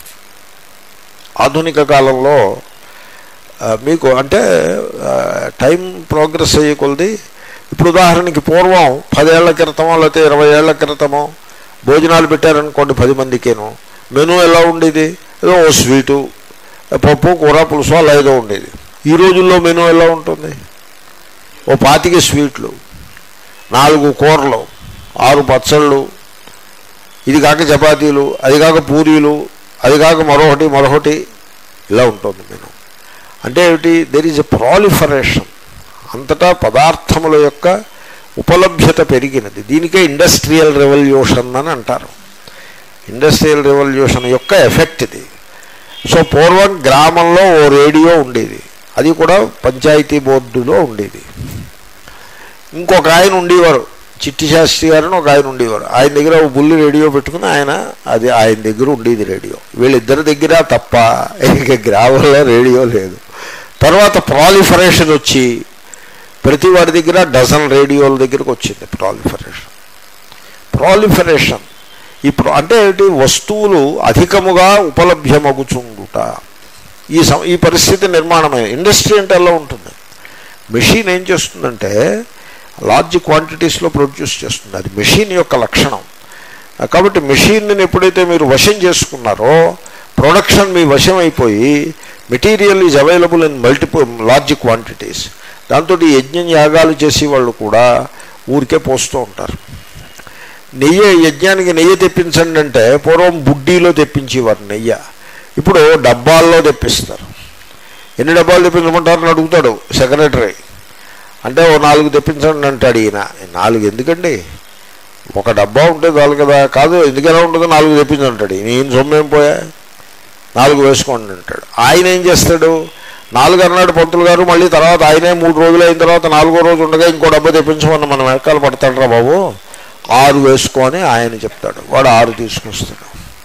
ఆధునిక కాలంలో ఆ, మీకు అంటే ఆ, టైం ప్రోగ్రెస్ అయ్యే కొలది ఇప్పుడు ఉదాహరణకి పూర్వం పదేళ్ల క్రితమో లేకపోతే ఇరవై ఏళ్ల క్రితమో భోజనాలు పెట్టారనుకోండి పది మందికేను మెనూ ఎలా ఉండేది ఏదో ఓ స్వీటు పప్పు కూర పులుసు అలా ఏదో ఉండేది ఈ రోజుల్లో మెనూ ఎలా ఉంటుంది ఓ పాతిక స్వీట్లు నాలుగు కూరలు ఆరు పచ్చళ్ళు ఇది కాక చపాతీలు అది కాక పూరీలు అది కాక మరొకటి మరొకటి ఇలా ఉంటుంది మెను అంటే ఏమిటి దెర్ ఈజ్ ఎ ప్రాలిఫరేషన్ అంతటా పదార్థముల యొక్క ఉపలభ్యత పెరిగినది దీనికే ఇండస్ట్రియల్ రెవల్యూషన్ అని అంటారు ఇండస్ట్రియల్ రెవల్యూషన్ యొక్క ఎఫెక్ట్ ఇది సో పూర్వం గ్రామంలో ఓ రేడియో ఉండేది అది కూడా పంచాయతీ బోర్డులో ఉండేది ఇంకొక ఆయన ఉండేవారు చిట్టి శాస్త్రి గారు అని ఒక ఆయన ఉండేవారు ఆయన దగ్గర ఒక బుల్లి రేడియో పెట్టుకుని ఆయన అది ఆయన దగ్గర ఉండేది రేడియో వీళ్ళిద్దరి దగ్గర తప్ప ఇక గ్రామంలో రేడియో లేదు తర్వాత ప్రాలిఫరేషన్ వచ్చి ప్రతి వాడి దగ్గర డజన్ రేడియోల దగ్గరకు వచ్చింది ప్రాలిఫరేషన్ ప్రాలిఫరేషన్ ఈ ప్రో అంటే ఏంటి వస్తువులు అధికముగా ఉపలభ్యమగుచుండుట ఈ సం ఈ పరిస్థితి నిర్మాణమే ఇండస్ట్రీ అంటే ఎలా ఉంటుంది మెషిన్ ఏం చేస్తుందంటే లార్జ్ క్వాంటిటీస్లో ప్రొడ్యూస్ చేస్తుంది అది మెషిన్ యొక్క లక్షణం కాబట్టి మెషిన్ని ఎప్పుడైతే మీరు వశం చేసుకున్నారో ప్రొడక్షన్ మీ వశం అయిపోయి material is available in multiple large quantities దాంతో ఈ యజ్ఞం యాగాలు చేసే వాళ్ళు కూడా ఊరికే పోస్తూ ఉంటారు నెయ్యి యజ్ఞానికి నెయ్యి తెప్పించండి అంటే పూర్వం బుడ్డీలో తెప్పించేవారు నెయ్యి ఇప్పుడు డబ్బాల్లో తెప్పిస్తారు ఎన్ని డబ్బాలు తెప్పించమంటారని అడుగుతాడు సెక్రటరీ అంటే ఓ నాలుగు తెప్పించండి అంటాడు ఈయన నాలుగు ఎందుకండి ఒక డబ్బా ఉంటే చాలు కదా కాదు ఎందుకలా ఉంటుందో నాలుగు తెప్పించంటాడు నేను సొమ్మేం పోయా నాలుగు వేసుకోండి అంటాడు ఆయన ఏం చేస్తాడు నాలుగు అన్నాడు పంతులు గారు మళ్ళీ తర్వాత ఆయనే మూడు రోజులు అయిన తర్వాత నాలుగో రోజు ఉండగా ఇంకో డబ్బా తెప్పించమని మనం వెనకాల పడతాడరా బాబు ఆరు వేసుకొని ఆయన చెప్తాడు వాడు ఆరు తీసుకొస్తాడు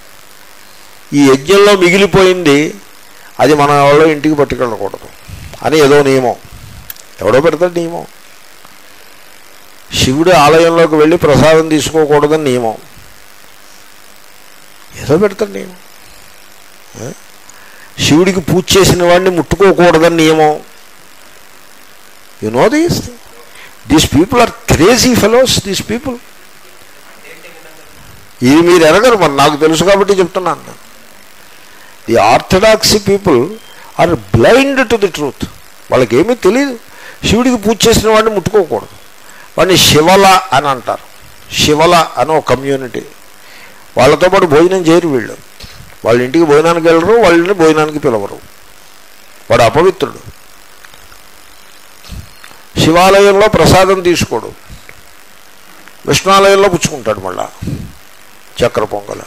ఈ యజ్ఞంలో మిగిలిపోయింది అది మన వాళ్ళు ఇంటికి పట్టుకెళ్ళకూడదు అని ఏదో నియమం ఎవడో పెడతాడు నియమం శివుడి ఆలయంలోకి వెళ్ళి ప్రసాదం తీసుకోకూడదని నియమం ఏదో పెడతాడు నియమం ఏ? శివుడికి పూజ చేసిన వాడిని ముట్టుకోకూడదని నియమం you know these these people are crazy fellows these people ఇది మీరు ఎరగరు మరి నాకు తెలుసు కాబట్టి చెప్తున్నాను నేను the orthodoxy people are blind to the truth వాళ్ళకి ఏమీ తెలియదు శివుడికి పూజ చేసిన వాడిని ముట్టుకోకూడదు వాడిని శివల అని అంటారు శివల అని ఒక కమ్యూనిటీ వాళ్ళతో పాటు భోజనం చేయరు వీళ్ళు వాళ్ళ ఇంటికి భోజనానికి వెళ్ళరు వాళ్ళని భోజనానికి పిలవరు వాడు అపవిత్రుడు శివాలయంలో ప్రసాదం తీసుకోడు విష్ణాలయంలో పుచ్చుకుంటాడు మళ్ళా చక్ర పొంగల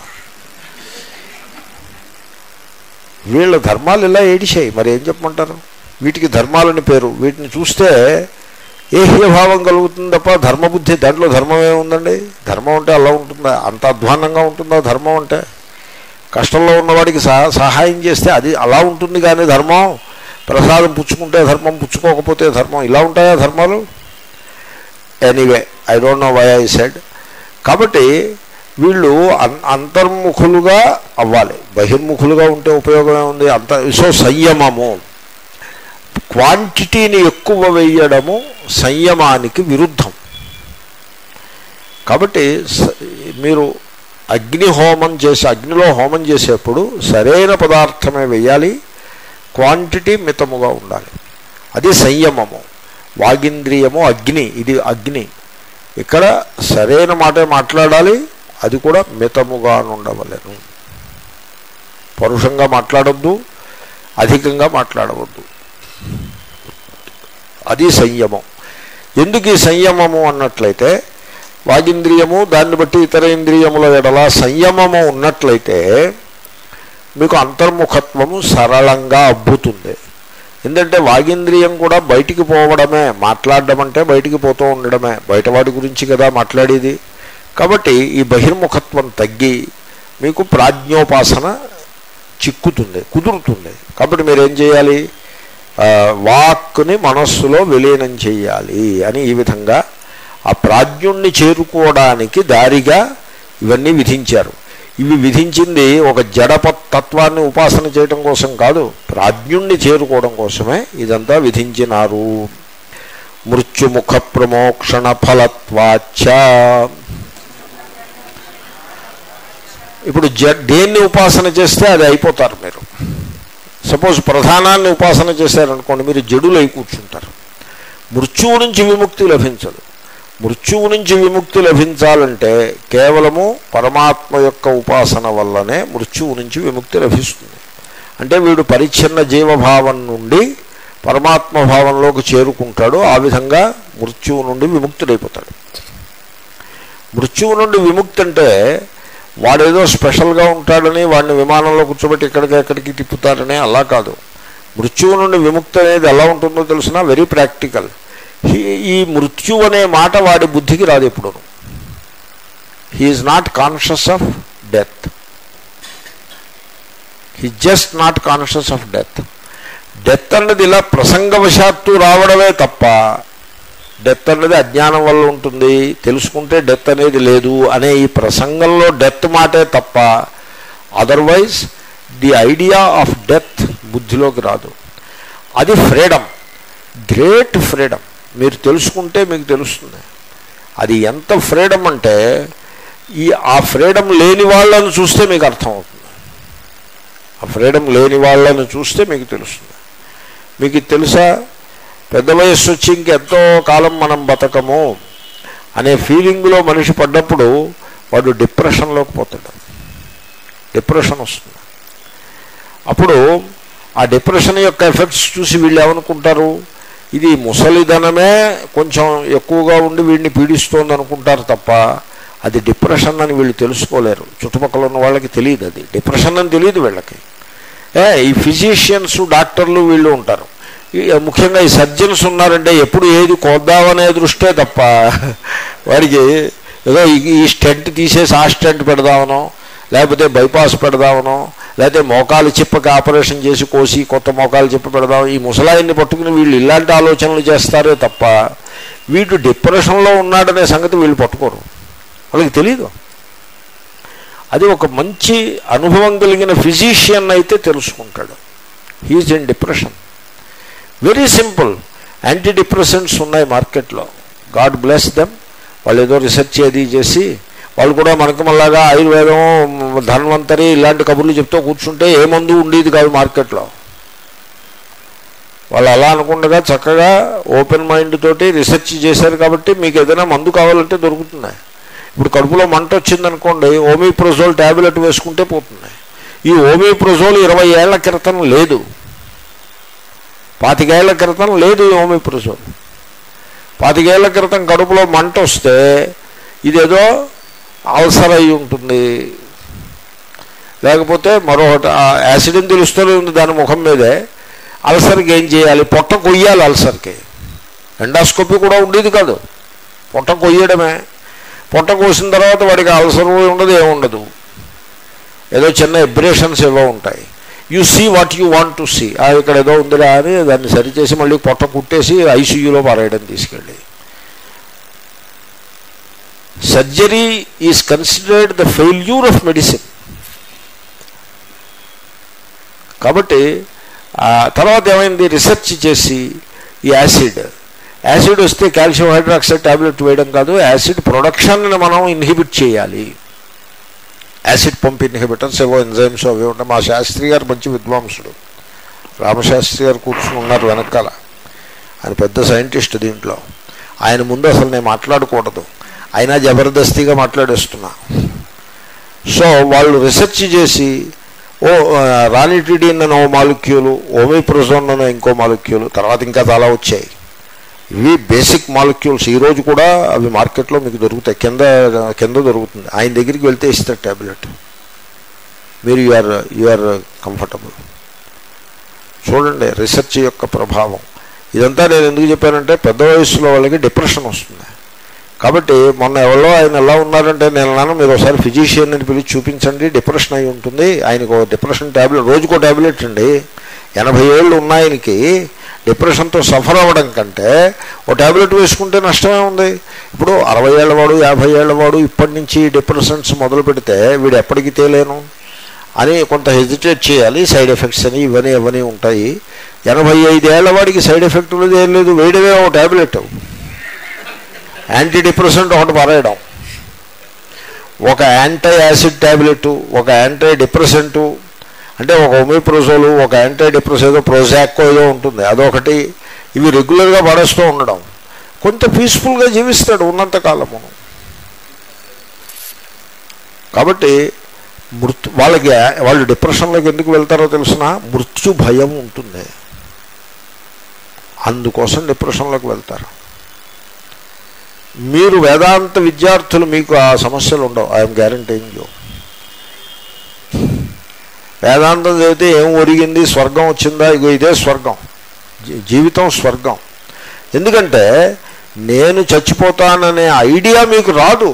వీళ్ళ ధర్మాలు ఇలా ఏడిచాయి మరి ఏం చెప్పమంటారు వీటికి ధర్మాలని పేరు వీటిని చూస్తే ఏహ్యభావం కలుగుతుంది తప్ప ధర్మబుద్ధి దాంట్లో ధర్మం ఏముందండి ధర్మం అంటే అలా ఉంటుందా అంత అధ్వాన్నంగా ఉంటుందా ధర్మం అంటే కష్టంలో ఉన్నవాడికి సహా సహాయం చేస్తే అది అలా ఉంటుంది కానీ ధర్మం ప్రసాదం పుచ్చుకుంటే ధర్మం పుచ్చుకోకపోతే ధర్మం ఇలా ఉంటాయా ధర్మాలు anyway I don't know why I said కాబట్టి వీళ్ళు అన్ అంతర్ముఖులుగా అవ్వాలి బహిర్ముఖులుగా ఉంటే ఉపయోగం ఏముంది అంత సో సంయమము క్వాంటిటీని ఎక్కువ వేయడము సంయమానికి విరుద్ధం కాబట్టి స- మీరు అగ్ని హోమం చేసి అగ్నిలో హోమం చేసేప్పుడు సరైన పదార్థమే వేయాలి క్వాంటిటీ మితముగా ఉండాలి అది సంయమము వాగింద్రియము అగ్ని ఇది అగ్ని ఇక్కడ సరైన మాటే మాట్లాడాలి అది కూడా మితముగా ఉండవలను పరుషంగా మాట్లాడొద్దు అధికంగా మాట్లాడవద్దు అది సంయమం ఎందుకు ఈ సంయమము అన్నట్లయితే వాగింద్రియము దాన్ని బట్టి ఇతర ఇంద్రియముల ఎడల సంయమము ఉన్నట్లయితే మీకు అంతర్ముఖత్వము సరళంగా అబ్బుతుంది ఎందుకంటే వాగింద్రియం కూడా బయటికి పోవడమే మాట్లాడడం అంటే బయటికి పోతూ ఉండడమే బయట వాడి గురించి కదా మాట్లాడేది కాబట్టి ఈ బహిర్ముఖత్వం తగ్గి మీకు ప్రాజ్ఞోపాసన చిక్కుతుంది కుదురుతుంది కాబట్టి మీరు ఏం చేయాలి ఆ, వాక్కుని మనస్సులో విలీనం చేయాలి అని ఈ విధంగా ఆ ప్రాజ్ఞుణ్ణి చేరుకోవడానికి దారిగా ఇవన్నీ విధించారు ఇవి విధించింది ఒక జడప తత్వాన్ని ఉపాసన చేయడం కోసం కాదు ప్రాజ్ఞుణ్ణి చేరుకోవడం కోసమే ఇదంతా విధించినారు మృత్యుముఖ ప్రమోక్షణ ఫలత్వాచ ఇప్పుడు జ దేన్ని ఉపాసన చేస్తే అది అయిపోతారు మీరు సపోజ్ ప్రధానాన్ని ఉపాసన చేశారనుకోండి మీరు జడులై కూర్చుంటారు మృత్యువు నుంచి విముక్తి లభించదు మృత్యువు నుంచి విముక్తి లభించాలంటే కేవలము పరమాత్మ యొక్క ఉపాసన వల్లనే మృత్యువు నుంచి విముక్తి లభిస్తుంది అంటే వీడు పరిచ్ఛిన్న జీవభావం నుండి పరమాత్మ భావంలోకి చేరుకుంటాడు ఆ విధంగా మృత్యువు నుండి విముక్తుడైపోతాడు మృత్యువు నుండి విముక్తి అంటే వాడేదో స్పెషల్గా ఉంటాడని వాడిని విమానంలో కూర్చోబెట్టి ఎక్కడికి ఎక్కడికి తిప్పుతారని అలా కాదు మృత్యువు నుండి విముక్తి అనేది ఎలా ఉంటుందో తెలిసిన వెరీ ప్రాక్టికల్ ఈ మృత్యు అనే మాట వాడి బుద్ధికి రాదు ఎప్పుడు he's not conscious of death he just not conscious of death death అన్నది ఇలా ప్రసంగవశాత్తు రావడమే తప్ప డెత్ అనేది అజ్ఞానం వల్ల ఉంటుంది తెలుసుకుంటే డెత్ అనేది లేదు అనే ఈ ప్రసంగంలో డెత్ మాటే తప్ప otherwise the idea of death బుద్ధిలోకి రాదు అది ఫ్రీడమ్ గ్రేట్ ఫ్రీడమ్ మీరు తెలుసుకుంటే మీకు తెలుస్తుంది అది ఎంత ఫ్రీడమ్ అంటే ఈ ఆ ఫ్రీడమ్ లేని వాళ్ళని చూస్తే మీకు అర్థమవుతుంది ఆ ఫ్రీడమ్ లేని వాళ్ళని చూస్తే మీకు తెలుస్తుంది మీకు ఇది తెలుసా పెద్ద వయస్సు వచ్చి ఇంకెంతో కాలం మనం బతకము అనే ఫీలింగ్లో మనిషి పడ్డప్పుడు వాడు డిప్రెషన్లోకి పోతాడు డిప్రెషన్ వస్తుంది అప్పుడు ఆ డిప్రెషన్ యొక్క ఎఫెక్ట్స్ చూసి వీళ్ళు ఏమనుకుంటారు ఇది ముసలిధనమే కొంచెం ఎక్కువగా ఉండి వీడిని పీడిస్తోంది అనుకుంటారు తప్ప అది డిప్రెషన్ అని వీళ్ళు తెలుసుకోలేరు చుట్టుపక్కల ఉన్న వాళ్ళకి తెలియదు అది డిప్రెషన్ అని తెలియదు వీళ్ళకి ఏ ఈ ఫిజిషియన్స్ డాక్టర్లు వీళ్ళు ఉంటారు ఈ- ముఖ్యంగా ఈ సర్జన్స్ ఉన్నారంటే ఎప్పుడు ఏది కొద్దామనే దృష్టే తప్ప వాడికి ఏదో ఈ- ఈ స్టెంట్ తీసేసి ఆ స్టెంట్ పెడదామనో లేకపోతే బైపాస్ పెడదామనో లేకపోతే మోకాలు చిప్పకి ఆపరేషన్ చేసి కోసి కొత్త మోకాలు చిప్ప పెడదాం ఈ ముసలాయిని పట్టుకుని వీళ్ళు ఇలాంటి ఆలోచనలు చేస్తారే తప్ప వీడు డిప్రెషన్లో ఉన్నాడనే సంగతి వీళ్ళు పట్టుకోరు వాళ్ళకి తెలియదు అది ఒక మంచి అనుభవం కలిగిన ఫిజిషియన్ అయితే తెలుసుకుంటాడు he's in depression very simple anti depressants ఉన్నాయి మార్కెట్లో గాడ్ బ్లెస్ దెమ్ వాళ్ళు ఏదో రీసెర్చ్ అది చేసి వాళ్ళు కూడా మనకు మళ్ళాగా ఆయుర్వేదం ధన్వంతరి ఇలాంటి కబుర్లు చెప్తూ కూర్చుంటే ఏ మందు ఉండేది కాదు మార్కెట్లో వాళ్ళు అలా అనుకుండగా చక్కగా ఓపెన్ మైండ్ తోటి రీసెర్చ్ చేశారు కాబట్టి మీకు ఏదైనా మందు కావాలంటే దొరుకుతుంది ఇప్పుడు కడుపులో మంట వచ్చిందనుకోండి ఓమీప్రోజోల్ ట్యాబ్లెట్ వేసుకుంటే పోతుంది ఈ ఓమీప్రోజోల్ ఇరవై ఏళ్ల క్రితం లేదు పాతికేళ్ల క్రితం లేదు ఈ ఓమీప్రోజోల్ పాతికేళ్ల క్రితం కడుపులో మంట వస్తే ఇదేదో అల్సర్ అయి ఉంటుంది లేకపోతే మరొకటి ఆ యాసిడ్ అని తెలుస్తూనే ఉంది దాని ముఖం మీదే అల్సర్కి ఏం చేయాలి పొట్ట కొయ్యాలి అల్సర్కి ఎండాస్కోపీ కూడా ఉండేది కాదు పొట్ట కొయ్యడమే పొట్ట కోసిన తర్వాత వాడికి అల్సర్ ఉండదు ఏముండదు ఏదో చిన్న ఎబ్రేషన్స్ ఏవో ఉంటాయి you see what you want to see ఇక్కడ ఏదో ఉందిరా అని దాన్ని సరిచేసి మళ్ళీ పొట్ట కుట్టేసి ఐసీయూలో పారేయడం తీసుకెళ్ళి surgery is considered the failure of medicine కాబట్టి ఆ తర్వాత ఏమైంది రీసెర్చ్ చేసి ఈ యాసిడ్ యాసిడ్ వస్తే కాల్షియం హైడ్రాక్సైడ్ టాబ్లెట్ వేయడం కాదు యాసిడ్ ప్రొడక్షన్ని మనం ఇన్హిబిట్ చేయాలి యాసిడ్ పంప్ ఇన్హిబిటర్స్ ఏవో ఎంజైమ్స్ అవి ఉంటాయి మా శాస్త్రి గారు మంచి విద్వాంసుడు రామశాస్త్రి గారు కూర్చుని ఉన్నారు వెనకాల ఆయన పెద్ద సైంటిస్ట్ దీంట్లో ఆయన ముందు అసలు నేను మాట్లాడకూడదు అయినా జబర్దస్తిగా మాట్లాడేస్తున్నా సో వాళ్ళు రీసెర్చ్ చేసి ఓ రానిటిడిన్ అనే ఓ మాలిక్యూలు ఓమిప్రోజోన్ అనే ఇంకో మాలిక్యూలు తర్వాత ఇంకా చాలా వచ్చాయి ఇవి బేసిక్ మాలిక్యూల్స్ ఈ రోజు కూడా అవి మార్కెట్లో మీకు దొరుకుతాయి కింద కింద దొరుకుతుంది ఆయన దగ్గరికి వెళ్తే ఇస్తారు ట్యాబ్లెట్ మీరు యూఆర్ యూఆర్ కంఫర్టబుల్ చూడండి రీసెర్చ్ యొక్క ప్రభావం ఇదంతా నేను ఎందుకు చెప్పానంటే పెద్ద వయసులో వాళ్ళకి డిప్రెషన్ వస్తుంది కాబట్టి మొన్న ఎవరో ఆయన ఎలా ఉన్నారంటే నేను అన్నాను మీరు ఒకసారి ఫిజిషియన్ అని పిలిచి చూపించండి డిప్రెషన్ అయి ఉంటుంది ఆయనకు డిప్రెషన్ ట్యాబ్లెట్ రోజుకో ట్యాబ్లెట్ అండి ఎనభై ఏళ్ళు ఉన్న ఆయనకి డిప్రెషన్తో సఫర్ అవ్వడం కంటే ఓ ట్యాబ్లెట్ వేసుకుంటే నష్టమే ఉంది ఇప్పుడు అరవై ఏళ్ళవాడు యాభై ఏళ్ళవాడు ఇప్పటి నుంచి డిప్రెషన్స్ మొదలు పెడితే వీడు ఎప్పటికి తేలేను అని కొంత హెజిటేట్ చేయాలి సైడ్ ఎఫెక్ట్స్ అని ఇవన్నీ ఇవన్నీ ఉంటాయి ఎనభై ఐదేళ్ల వాడికి సైడ్ ఎఫెక్ట్ లేదు ఏం లేదు వేయడమే ఒక ట్యాబ్లెట్ యాంటీ డిప్రెసెంట్ ఒకటి పారేయడం ఒక యాంటీ యాసిడ్ ట్యాబ్లెట్ ఒక యాంటీ డిప్రెసెంటు అంటే ఒక ఒమిప్రోజోలు ఒక యాంటీ డిప్రెస్ ఏదో ప్రోజాక్కో ఏదో ఉంటుంది అదొకటి ఇవి రెగ్యులర్గా పడేస్తూ ఉండడం కొంత పీస్ఫుల్గా జీవిస్తాడు ఉన్నంతకాలము కాబట్టి మృత్యు వాళ్ళకి వాళ్ళు డిప్రెషన్లోకి ఎందుకు వెళ్తారో తెలిసిన మృత్యు భయం ఉంటుంది అందుకోసం డిప్రెషన్లోకి వెళ్తారు మీరు వేదాంత విద్యార్థులు మీకు ఆ సమస్యలు ఉండవు ఐఎమ్ గ్యారంటీయింగ్ యూ వేదాంతం చదివితే ఏం ఒరిగింది స్వర్గం వచ్చిందా ఇగో ఇదే స్వర్గం జీ- జీవితం స్వర్గం ఎందుకంటే నేను చచ్చిపోతాననే ఐడియా మీకు రాదు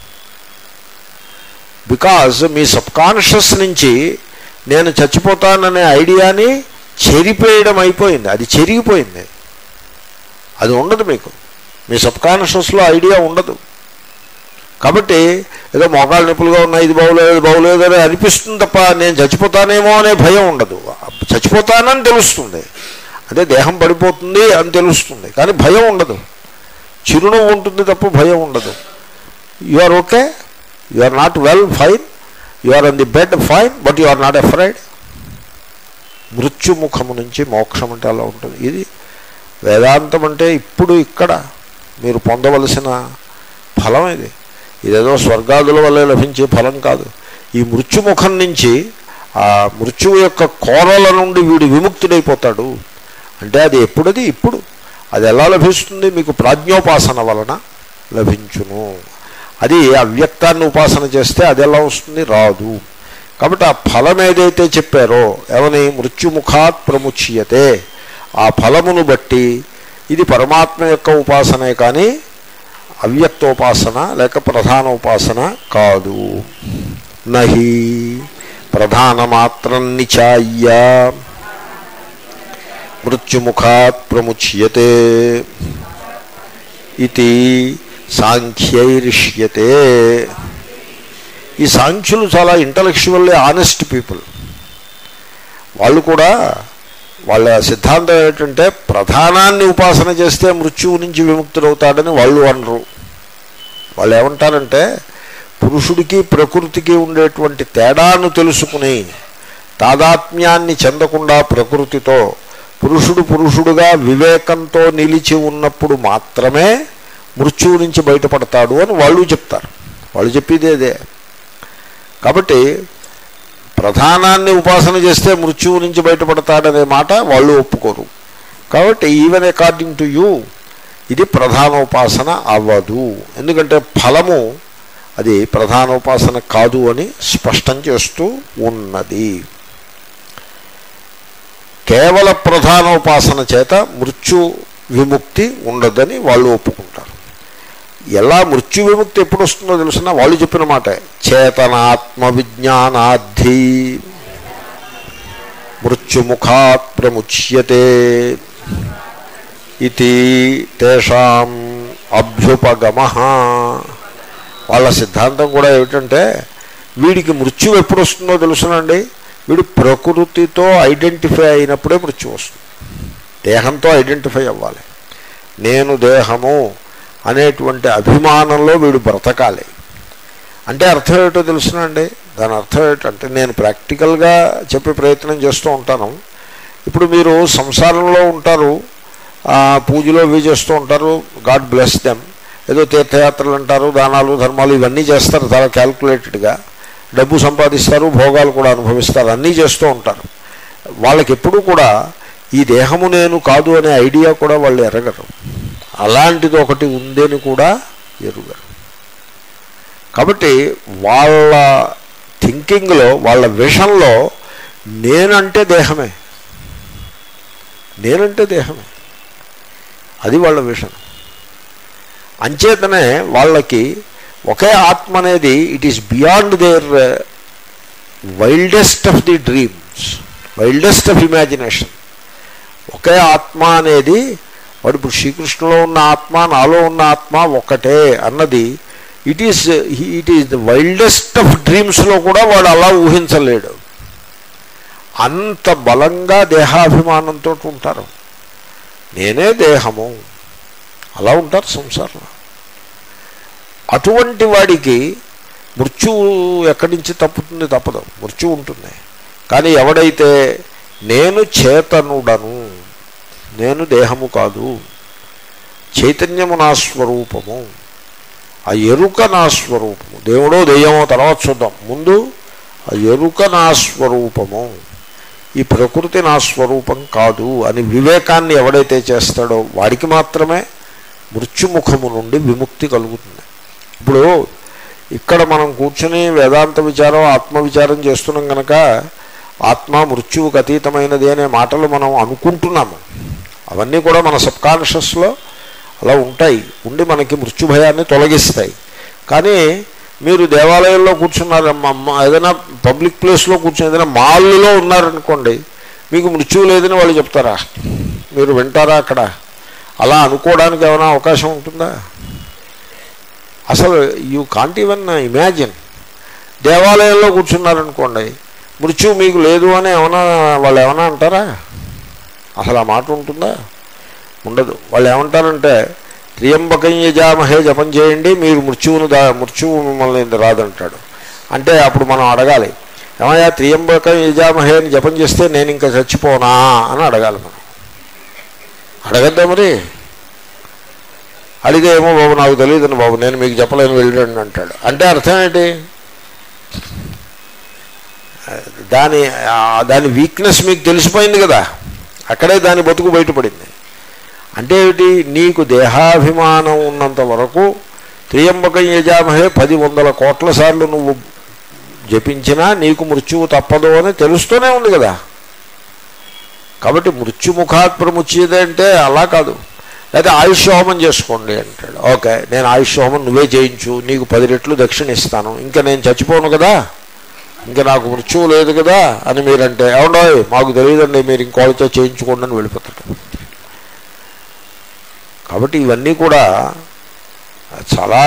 బికాజ్ మీ సబ్కాన్షియస్ నుంచి నేను చచ్చిపోతాననే ఐడియాని చెరిపేయడం అయిపోయింది అది చెరిగిపోయింది అది ఉండదు మీకు మీ సబ్కాన్షియస్లో ఐడియా ఉండదు కాబట్టి ఏదో మోకాలు నొప్పులుగా ఉన్నాయి ఇది బాగోలేదు ఇది బాగోలేదు అని అనిపిస్తుంది తప్ప నేను చచ్చిపోతానేమో అనే భయం ఉండదు చచ్చిపోతానని తెలుస్తుంది అంటే దేహం పడిపోతుంది అని తెలుస్తుంది కానీ భయం ఉండదు చిరునవ్వు ఉంటుంది తప్ప భయం ఉండదు you are okay you are not well fine you are on the bed fine but you are not afraid మృత్యుముఖము నుంచి మోక్షం అంటే అలా ఉంటుంది ఇది వేదాంతం అంటే ఇప్పుడు ఇక్కడ మీరు పొందవలసిన ఫలం ఇది ఇదేదో స్వర్గాదుల వల్ల లభించే ఫలం కాదు ఈ మృత్యుముఖం నుంచి ఆ మృత్యువు యొక్క కోరల నుండి వీడు విముక్తుడైపోతాడు అంటే అది ఎప్పుడది ఇప్పుడు అది ఎలా లభిస్తుంది మీకు ప్రాజ్ఞోపాసన వలన లభించును అది అవ్యక్తాన్ని ఉపాసన చేస్తే అది ఎలా వస్తుంది రాదు కాబట్టి ఆ ఫలం ఏదైతే చెప్పారో ఏమని మృత్యుముఖాత్ ప్రముచ్యతే ఆ ఫలమును బట్టి ఇది పరమాత్మ యొక్క ఉపాసనే కానీ అవ్యక్తోపాసన లేక ప్రధానోపాసన కాదు నహి ప్రధానమాత్రం నిచాయ్య మృత్యుముఖాత్ ప్రముచ్యతే ఇది సాంఖ్యైరిష్యతే ఈ సాంఖ్యులు చాలా ఇంటలెక్చువల్లీ ఆనెస్ట్ పీపుల్ వాళ్ళు కూడా వాళ్ళ సిద్ధాంతం ఏంటంటే ప్రధానాన్ని ఉపాసన చేస్తే మృత్యువు నుంచి విముక్తుడవుతాడని వాళ్ళు అనరు వాళ్ళు ఏమంటారంటే పురుషుడికి ప్రకృతికి ఉండేటువంటి తేడాను తెలుసుకుని తాదాత్మ్యాన్ని చెందకుండా ప్రకృతితో పురుషుడు పురుషుడుగా వివేకంతో నిలిచి ఉన్నప్పుడు మాత్రమే మృత్యువు నుంచి బయటపడతాడు అని వాళ్ళు చెప్తారు వాళ్ళు చెప్పేది అదే కాబట్టి ప్రధానాన్ని ఉపాసన చేస్తే మృత్యువు నుంచి బయటపడతాడనే మాట వాళ్ళు ఒప్పుకోరు కాబట్టి ఈవెన్ అకార్డింగ్ టు యూ ఇది ప్రధానోపాసన అవ్వదు ఎందుకంటే ఫలము అది ప్రధానోపాసన కాదు అని స్పష్టం చేస్తూ ఉన్నది కేవల ప్రధానోపాసన చేత మృత్యు విముక్తి ఉండదని వాళ్ళు ఒప్పుకుంటారు ఎలా మృత్యు విముక్తి ఎప్పుడు వస్తుందో తెలుసిన వాళ్ళు చెప్పిన మాట చేతనాత్మ విజ్ఞానాద్ధి మృత్యుముఖాత్ ప్రముచ్యతే ఇది తేషాం అభ్యుపగమ వాళ్ళ సిద్ధాంతం కూడా ఏమిటంటే వీడికి మృత్యు ఎప్పుడు వస్తుందో తెలుసునండి వీడు ప్రకృతితో ఐడెంటిఫై అయినప్పుడే మృత్యు వస్తుంది దేహంతో ఐడెంటిఫై అవ్వాలి నేను దేహము అనేటువంటి అభిమానంలో వీడు బ్రతకాలి అంటే అర్థం ఏమిటో తెలుసునండి దాని అర్థం ఏంటంటే నేను ప్రాక్టికల్గా చెప్పే ప్రయత్నం చేస్తూ ఉంటాను ఇప్పుడు మీరు సంసారంలో ఉంటారు ఆ, పూజలు అవి చేస్తూ ఉంటారు గాడ్ బ్లెస్ దెమ్ ఏదో తీర్థయాత్రలు అంటారు దానాలు ధర్మాలు ఇవన్నీ చేస్తారు చాలా క్యాల్కులేటెడ్గా డబ్బు సంపాదిస్తారు భోగాలు కూడా అనుభవిస్తారు అన్నీ చేస్తూ ఉంటారు వాళ్ళకి ఎప్పుడూ కూడా ఈ దేహము నేను కాదు అనే ఐడియా కూడా వాళ్ళు ఎరగరు అలాంటిది ఒకటి ఉందని కూడా ఎరుగరు కాబట్టి వాళ్ళ థింకింగ్లో వాళ్ళ విషన్లో నేనంటే దేహమే నేనంటే దేహమే అది వాళ్ళ విషన్ అంచేతనే వాళ్ళకి ఒకే ఆత్మ అనేది it is beyond their wildest of the dreams wildest of imagination ఒకే ఆత్మ అనేది వాడు ఇప్పుడు శ్రీకృష్ణులో ఉన్న ఆత్మ నాలో ఉన్న ఆత్మ ఒక్కటే అన్నది it is it is the wildest of డ్రీమ్స్లో కూడా వాడు అలా ఊహించలేడు అంత బలంగా దేహాభిమానంతో ఉంటారు నేనే దేహము అలా ఉంటారు సంసారంలో అటువంటి వాడికి మృత్యువు ఎక్కడి నుంచి తప్పుతుంది తప్పదు మృత్యు ఉంటుంది కానీ ఎవడైతే నేను చేతనుడను నేను దేహము కాదు చైతన్యము నా స్వరూపము ఆ ఎరుక నా స్వరూపము దేవుడో దెయ్యమో తర్వాత చూద్దాం ముందు ఆ ఎరుక నా స్వరూపము ఈ ప్రకృతి నా స్వరూపం కాదు అని వివేకాన్ని ఎవడైతే చేస్తాడో వాడికి మాత్రమే మృత్యుముఖము నుండి విముక్తి కలుగుతుంది ఇప్పుడు ఇక్కడ మనం కూర్చుని వేదాంత విచారం ఆత్మ విచారం చేస్తున్నాం కనుక ఆత్మ మృత్యువుకు అతీతమైనది అనే మాటలు మనం అనుకుంటున్నాము అవన్నీ కూడా మన సబ్కాన్షియస్లో అలా ఉంటాయి ఉండి మనకి మృత్యు భయాన్ని తొలగిస్తాయి కానీ మీరు దేవాలయంలో కూర్చున్నారు మ- మ- ఏదైనా పబ్లిక్ ప్లేస్లో కూర్చుని ఏదైనా మాల్లో ఉన్నారనుకోండి మీకు మృత్యువు లేదని వాళ్ళు చెప్తారా మీరు వింటారా అక్కడ అలా అనుకోవడానికి ఏమైనా అవకాశం ఉంటుందా అసలు యూ కాంట్ ఈవెన్ ఇమాజిన్ దేవాలయంలో కూర్చున్నారనుకోండి మృత్యువు మీకు లేదు అని ఏమైనా వాళ్ళు ఏమైనా అంటారా అసలు ఆ మాట ఉంటుందా ఉండదు వాళ్ళు ఏమంటారంటే త్రియంబకం యజామహే జపం చేయండి మీరు మృత్యువును దా మృత్యువు మిమ్మల్ని ఇంత రాదంటాడు అంటే అప్పుడు మనం అడగాలి ఏమయ్యా త్రియంబకం యజామహే అని జపం చేస్తే నేను ఇంకా చచ్చిపోనా అని అడగాలి మనం అడగద్దా మరి అడిగితే ఏమో బాబు నాకు తెలియదండి బాబు నేను మీకు చెప్పలేను వెళ్ళండి అంటాడు అంటే అర్థం ఏంటి దాని ఆ దాని వీక్నెస్ మీకు తెలిసిపోయింది కదా అక్కడే దాని బతుకు బయటపడింది అంటే ఏమిటి నీకు దేహాభిమానం ఉన్నంత వరకు త్రియంబకం యజామహే పది వందల కోట్ల సార్లు నువ్వు జపించినా నీకు మృత్యువు తప్పదు అని తెలుస్తూనే ఉంది కదా కాబట్టి మృత్యుముఖాత్ ప్రముచ్యతే అంటే అలా కాదు అయితే ఆయుష్ హోమం చేసుకోండి అంటాడు ఓకే నేను ఆయుష్ హోమం నువ్వే చేయించు నీకు పది రెట్లు దక్షిణ ఇస్తాను ఇంకా నేను చచ్చిపోను కదా ఇంకా నాకు మృత్యువు లేదు కదా అని మీరంటే అవునో మాకు తెలియదండి మీరు ఇంకోళ్ళతో చేయించుకోండి అని వెళ్ళిపోతాడు కాబట్టి ఇవన్నీ కూడా చాలా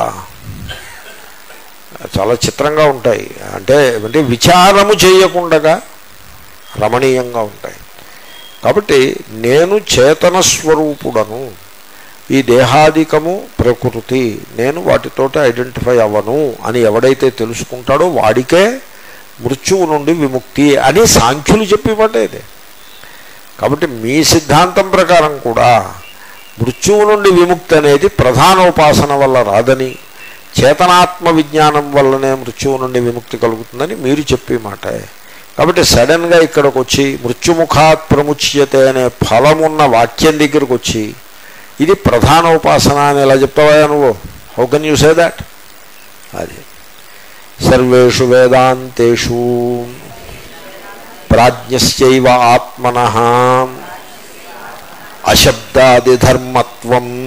చాలా చిత్రంగా ఉంటాయి అంటే అంటే విచారము చేయకుండా రమణీయంగా ఉంటాయి కాబట్టి నేను చేతన స్వరూపుడను ఈ దేహాదికము ప్రకృతి నేను వాటితోటి ఐడెంటిఫై అవ్వను అని ఎవడైతే తెలుసుకుంటాడో వాడికే మృత్యువు నుండి విముక్తి అని సాంఖ్యులు చెప్పే మాట ఇది కాబట్టి మీ సిద్ధాంతం ప్రకారం కూడా మృత్యువు నుండి విముక్తి అనేది ప్రధాన ఉపాసన వల్ల రాదని చేతనాత్మ విజ్ఞానం వల్లనే మృత్యువు నుండి విముక్తి కలుగుతుందని మీరు చెప్పే మాటే కాబట్టి సడన్గా ఇక్కడికి వచ్చి మృత్యుముఖాత్ ప్రముచ్యతే అనే ఫలమున్న వాక్యం దగ్గరకు వచ్చి ఇది ప్రధాన ఉపాసన అని ఎలా చెప్తావా నువ్వు how can you say that అది సర్వేషు వేదాంతేషు ప్రాజ్ఞశ్చైవ ఆత్మన అశబ్దాదిధర్మత్వం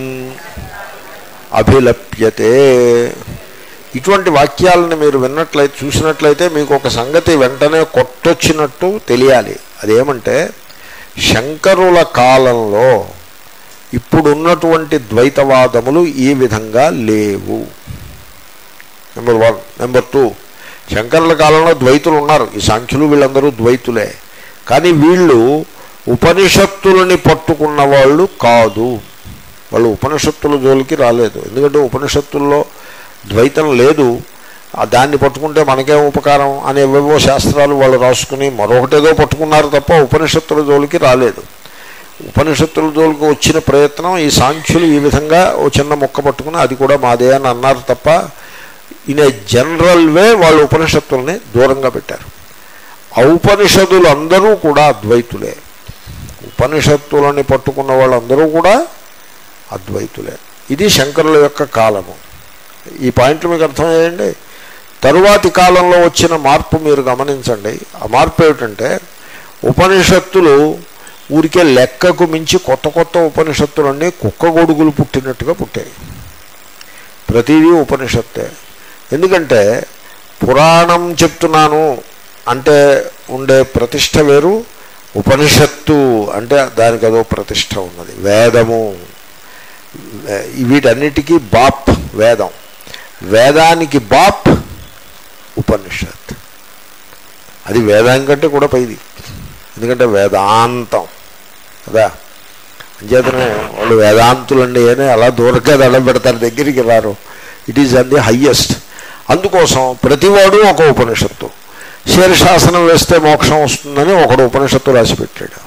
అభిలప్యతే ఇటువంటి వాక్యాలను మీరు విన్నట్లయితే చూసినట్లయితే మీకు ఒక సంగతి వెంటనే కొట్టొచ్చినట్టు తెలియాలి అదేమంటే శంకరుల కాలంలో ఇప్పుడున్నటువంటి ద్వైతవాదములు ఈ విధంగా లేవు నెంబర్ వన్ నెంబర్ టూ శంకరుల కాలంలో ద్వైతులు ఉన్నారు ఈ సాంఖ్యులు వీళ్ళందరూ ద్వైతులే కానీ వీళ్ళు ఉపనిషత్తులని పట్టుకున్న వాళ్ళు కాదు వాళ్ళు ఉపనిషత్తుల జోలికి రాలేదు ఎందుకంటే ఉపనిషత్తుల్లో ద్వైతం లేదు ఆ దాన్ని పట్టుకుంటే మనకేం ఉపకారం అనే ఏవేవో శాస్త్రాలు వాళ్ళు రాసుకుని మరొకటేదో పట్టుకున్నారు తప్ప ఉపనిషత్తుల జోలికి రాలేదు ఉపనిషత్తుల జోలికి వచ్చిన ప్రయత్నం ఈ సాంఖ్యులు ఈ విధంగా ఓ చిన్న మొక్క పట్టుకుని అది కూడా మాదే అని అన్నారు తప్ప ఇన్ ఏ జనరల్ వే వాళ్ళు ఉపనిషత్తుల్ని దూరంగా పెట్టారు ఔపనిషదులు అందరూ కూడా అద్వైతులే ఉపనిషత్తులని పట్టుకున్న వాళ్ళందరూ కూడా అద్వైతులే ఇది శంకరుల యొక్క కాలము ఈ పాయింట్లు మీకు అర్థమయ్యండి తరువాతి కాలంలో వచ్చిన మార్పు మీరు గమనించండి ఆ మార్పు ఏమిటంటే ఉపనిషత్తులు ఊరికే లెక్కకు మించి కొత్త కొత్త ఉపనిషత్తులన్నీ కుక్క గొడుగులు పుట్టినట్టుగా పుట్టాయి ప్రతిదీ ఉపనిషత్తే ఎందుకంటే పురాణం చెప్తున్నాను అంటే ఉండే ప్రతిష్ట వేరు ఉపనిషత్తు అంటే దానికి అదో ప్రతిష్ట ఉన్నది వేదము వీటన్నిటికీ బాప్ వేదం వేదానికి బాప్ ఉపనిషత్ అది వేదాం కంటే కూడా పైది ఎందుకంటే వేదాంతం కదా అంచేతనే వాళ్ళు వేదాంతులండి అని అలా దూరంగా దండం పెడతారు దగ్గరికి రారు it is on the highest అందుకోసం ప్రతివాడు ఒక ఉపనిషత్తు శీర్షాసనం వేస్తే మోక్షం వస్తుందని ఒకడు ఉపనిషత్తు రాసి పెట్టాడు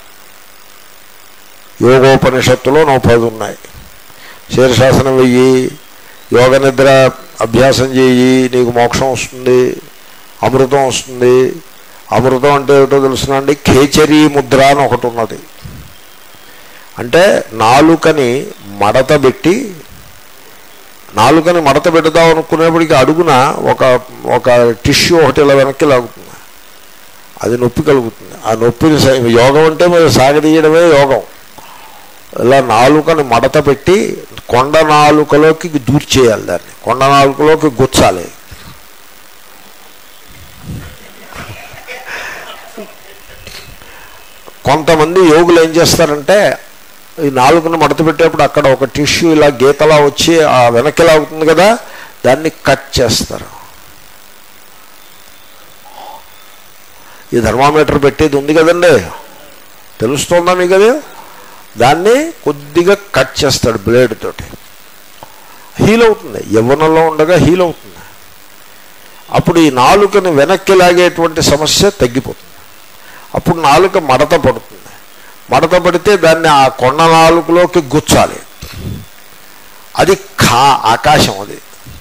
యోగోపనిషత్తులో నో పది ఉన్నాయి శీర్షాసనం వెయ్యి యోగ నిద్ర అభ్యాసం చేయి నీకు మోక్షం వస్తుంది అమృతం వస్తుంది అమృతం అంటే ఏమిటో తెలుసునండి ఖేచరీ ముద్ర అని ఒకటి ఉన్నది అంటే నాలుకని మడత పెట్టి నాలుకని మడత పెడదాం అనుకునేప్పటికీ అడుగున ఒక ఒక టిష్యూ ఒకటి ఇలా వెనక్కి లాగుతుంది అది నొప్పి కలుగుతుంది ఆ నొప్పిని స- యోగం అంటే మరి సాగదీయడమే యోగం ఇలా నాలుకని మడత పెట్టి కొండ నాలుకలోకి దూర్చేయాలి దాన్ని కొండ నాలుకలోకి గుచ్చాలి కొంతమంది యోగులు ఏం చేస్తారంటే ఈ నాలుగును మడత పెట్టేప్పుడు అక్కడ ఒక టిష్యూ ఇలా గీతలా వచ్చి ఆ వెనక్కి లాగుతుంది కదా దాన్ని కట్ చేస్తారు ఈ థర్మామీటర్ పెట్టేది ఉంది కదండి తెలుస్తోందా మీకు అది దాన్ని కొద్దిగా కట్ చేస్తాడు బ్లేడ్ తోటి హీల్ అవుతుంది యవ్వనంలో ఉండగా హీల్ అవుతుంది అప్పుడు ఈ నాలుకని వెనక్కి లాగేటువంటి సమస్య తగ్గిపోతుంది అప్పుడు నాలుక మడత పడుతుంది మడత పడితే దాన్ని ఆ కొండ నాలుకలోకి గుచ్చాలి అది ఖా ఆకాశం అది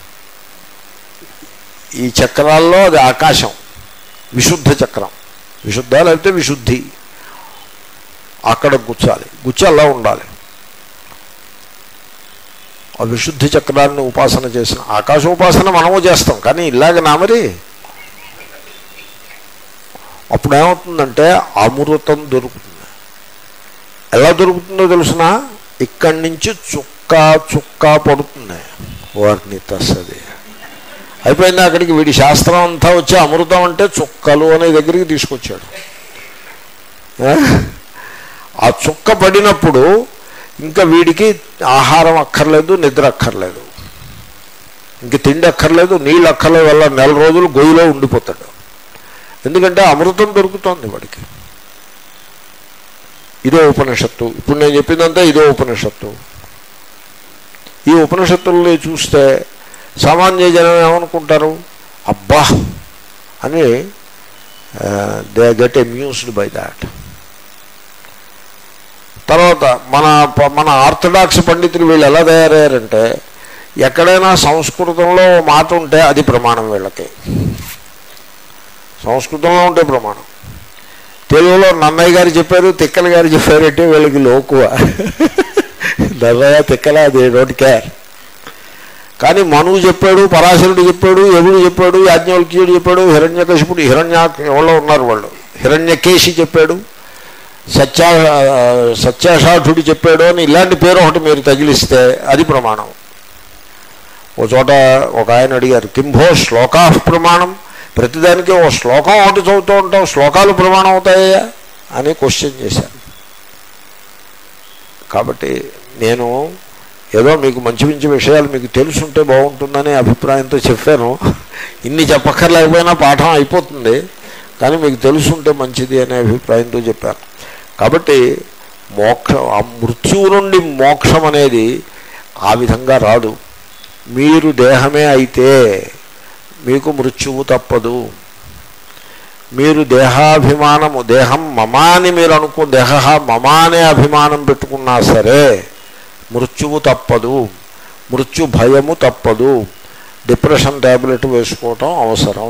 ఈ చక్రాల్లో అది ఆకాశం విశుద్ధ చక్రం విశుద్ధ లేకపోతే విశుద్ధి అక్కడ గుచ్చాలి గుచ్చి అలా ఉండాలి ఆ విశుద్ధి చక్రాన్ని ఉపాసన చేసిన ఆకాశ ఉపాసన మనము చేస్తాం కానీ ఇలాగ నా మరి అప్పుడు ఏమవుతుందంటే అమృతం దొరుకుతుంది ఎలా దొరుకుతుందో తెలుసిన ఇక్కడి నుంచి చుక్క చుక్క పడుతుంది వారిని తస్సది అయిపోయింది అక్కడికి వీడి శాస్త్రం అంతా వచ్చి అమృతం అంటే చుక్కలు అనే దగ్గరికి తీసుకొచ్చాడు ఆ? ఆ చుక్క పడినప్పుడు ఇంకా వీడికి ఆహారం అక్కర్లేదు నిద్ర అక్కర్లేదు ఇంక తిండి అక్కర్లేదు నీళ్ళు అక్కర్లేదు వల్ల నెల రోజులు గొయ్యిలో ఉండిపోతాడు ఎందుకంటే అమృతం దొరుకుతోంది వాడికి ఇదో ఉపనిషత్తు ఇప్పుడు నేను చెప్పిందంతా ఇదో ఉపనిషత్తు ఈ ఉపనిషత్తుల్ని చూస్తే సామాన్య జనం ఏమనుకుంటారు అబ్బా అని they get amused by that తర్వాత మన ప- మన ఆర్థడాక్స్ పండితులు వీళ్ళు ఎలా తయారయ్యారంటే ఎక్కడైనా సంస్కృతంలో ఓ మాట ఉంటే అది ప్రమాణం వీళ్ళకి సంస్కృతంలో ఉంటే ప్రమాణం తెలుగులో నన్నయ్య గారు చెప్పారు తిక్కల గారు చెప్పారు అంటే వీళ్ళకి లోకువ నన్నయ్య తిక్కల అది డోంట్ కేర్ కానీ మనువు చెప్పాడు పరాశరుడు చెప్పాడు ఎవడు చెప్పాడు యాజ్ఞవల్క్యుడు చెప్పాడు హిరణ్యకశిపుడు హిరణ్య ఎవరో ఉన్నారు వాళ్ళు హిరణ్యకేశి చెప్పాడు సత్యా సత్యాషాఢుడు చెప్పాడు అని ఇలాంటి పేరు ఒకటి మీరు తగిలిస్తే అది ప్రమాణం ఓ చోట ఒక ఆయన అడిగారు కింభో శ్లోకా ప్రమాణం ప్రతిదానికి ఓ శ్లోకం ఒకటి చదువుతూ ఉంటాం శ్లోకాలు ప్రమాణం అవుతాయా అని క్వశ్చన్ చేశారు కాబట్టి నేను ఏదో మీకు మంచి మంచి విషయాలు మీకు తెలుసుంటే బాగుంటుందనే అభిప్రాయంతో చెప్పాను ఇన్ని చెప్పక్కర్లేకపోయినా పాఠం అయిపోతుంది కానీ మీకు తెలుసుంటే మంచిది అనే అభిప్రాయంతో చెప్పాను కాబట్టి మోక్ష ఆ మృత్యువు నుండి మోక్షం అనేది ఆ విధంగా రాదు మీరు దేహమే అయితే మీకు మృత్యువు తప్పదు మీరు దేహాభిమానము దేహం మమా అని మీరు అనుకో దేహ మమా అనే అభిమానం పెట్టుకున్నా సరే మృత్యువు తప్పదు మృత్యు భయము తప్పదు డిప్రెషన్ ట్యాబ్లెట్ వేసుకోవటం అవసరం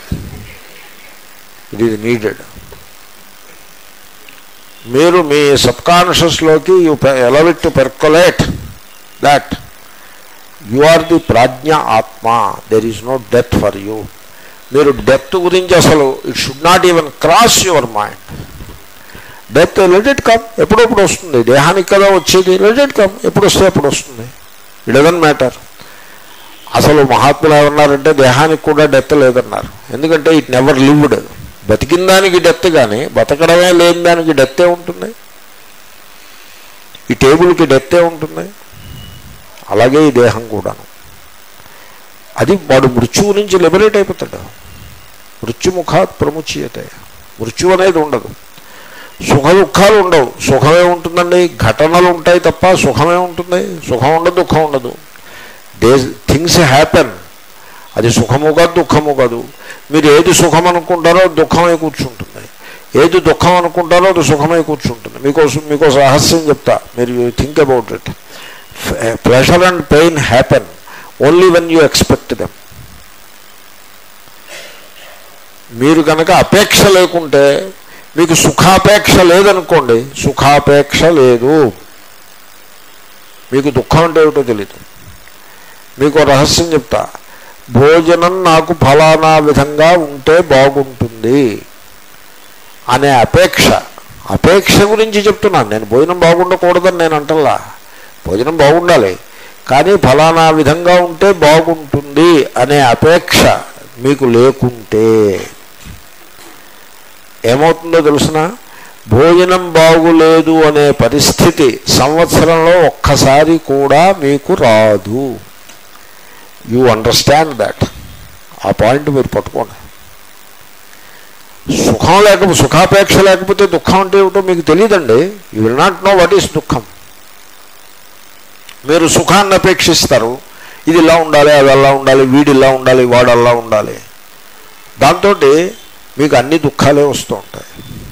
ఇట్ ఈజ్ నీడెడ్ మీరు మీ సబ్కాన్షియస్లోకి you allow it to percolate that you are the ప్రాజ్ఞ ఆత్మ there is no death for you మీరు డెత్ గురించి అసలు it should not even cross your mind death let it come ఎప్పుడప్పుడు వస్తుంది దేహానికి కదా వచ్చేది లెట్ ఇట్ కమ్ ఎప్పుడు వస్తే ఎప్పుడు వస్తుంది ఇట్ డజన్ మ్యాటర్ అసలు మహాత్ములు ఏమన్నారంటే దేహానికి కూడా డెత్ లేదన్నారు ఎందుకంటే ఇట్ నెవర్ లివ్డ్ బతికిన దానికి డెత్ కానీ బతకడమే లేని దానికి డెత్తే ఉంటుంది ఈ టేబుల్కి డెత్తే ఉంటుంది అలాగే ఈ దేహం కూడాను అది వాడు మృత్యువు నుంచి లిబరేట్ అయిపోతాడు మృత్యుముఖాత్ ప్రముచ్యతే మృత్యు అనేది ఉండదు సుఖ దుఃఖాలు ఉండవు సుఖమే ఉంటుందండి ఘటనలు ఉంటాయి తప్ప సుఖమే ఉంటుంది సుఖం ఉండదు దుఃఖం ఉండదు డే థింగ్స్ హ్యాపెన్ అది సుఖము కాదు దుఃఖము కాదు మీరు ఏది సుఖం అనుకుంటారో దుఃఖమై కూర్చుంటుంది ఏది దుఃఖం అనుకుంటారో అది సుఖమై కూర్చుంటుంది మీకోసం మీకు రహస్యం చెప్తా మీరు think about it pleasure and pain happen only when you expect them మీరు కనుక అపేక్ష లేకుంటే మీకు సుఖాపేక్ష లేదనుకోండి సుఖాపేక్ష లేదు మీకు దుఃఖం అంటే ఏమిటో తెలియదు మీకు ఓ రహస్యం చెప్తా భోజనం నాకు ఫలానా విధంగా ఉంటే బాగుంటుంది అనే అపేక్ష అపేక్ష గురించి చెప్తున్నాను నేను భోజనం బాగుండకూడదని నేను అంటల్లా భోజనం బాగుండాలి కానీ ఫలానా విధంగా ఉంటే బాగుంటుంది అనే అపేక్ష మీకు లేకుంటే ఏమవుతుందో తెలుసిన భోజనం బాగులేదు అనే పరిస్థితి సంవత్సరంలో ఒక్కసారి కూడా మీకు రాదు యూ అండర్స్టాండ్ దాట్ ఆ పాయింట్ మీరు పట్టుకోండి సుఖం లేకపోతే సుఖాపేక్ష లేకపోతే దుఃఖం అంటే ఏమిటో మీకు తెలియదండి you will not know what is దుఃఖం మీరు సుఖాన్ని అపేక్షిస్తారు ఇది ఇలా ఉండాలి అది అలా ఉండాలి వీడు ఇలా ఉండాలి వాడు అలా ఉండాలి దాంతో మీకు అన్ని దుఃఖాలే వస్తూ ఉంటాయి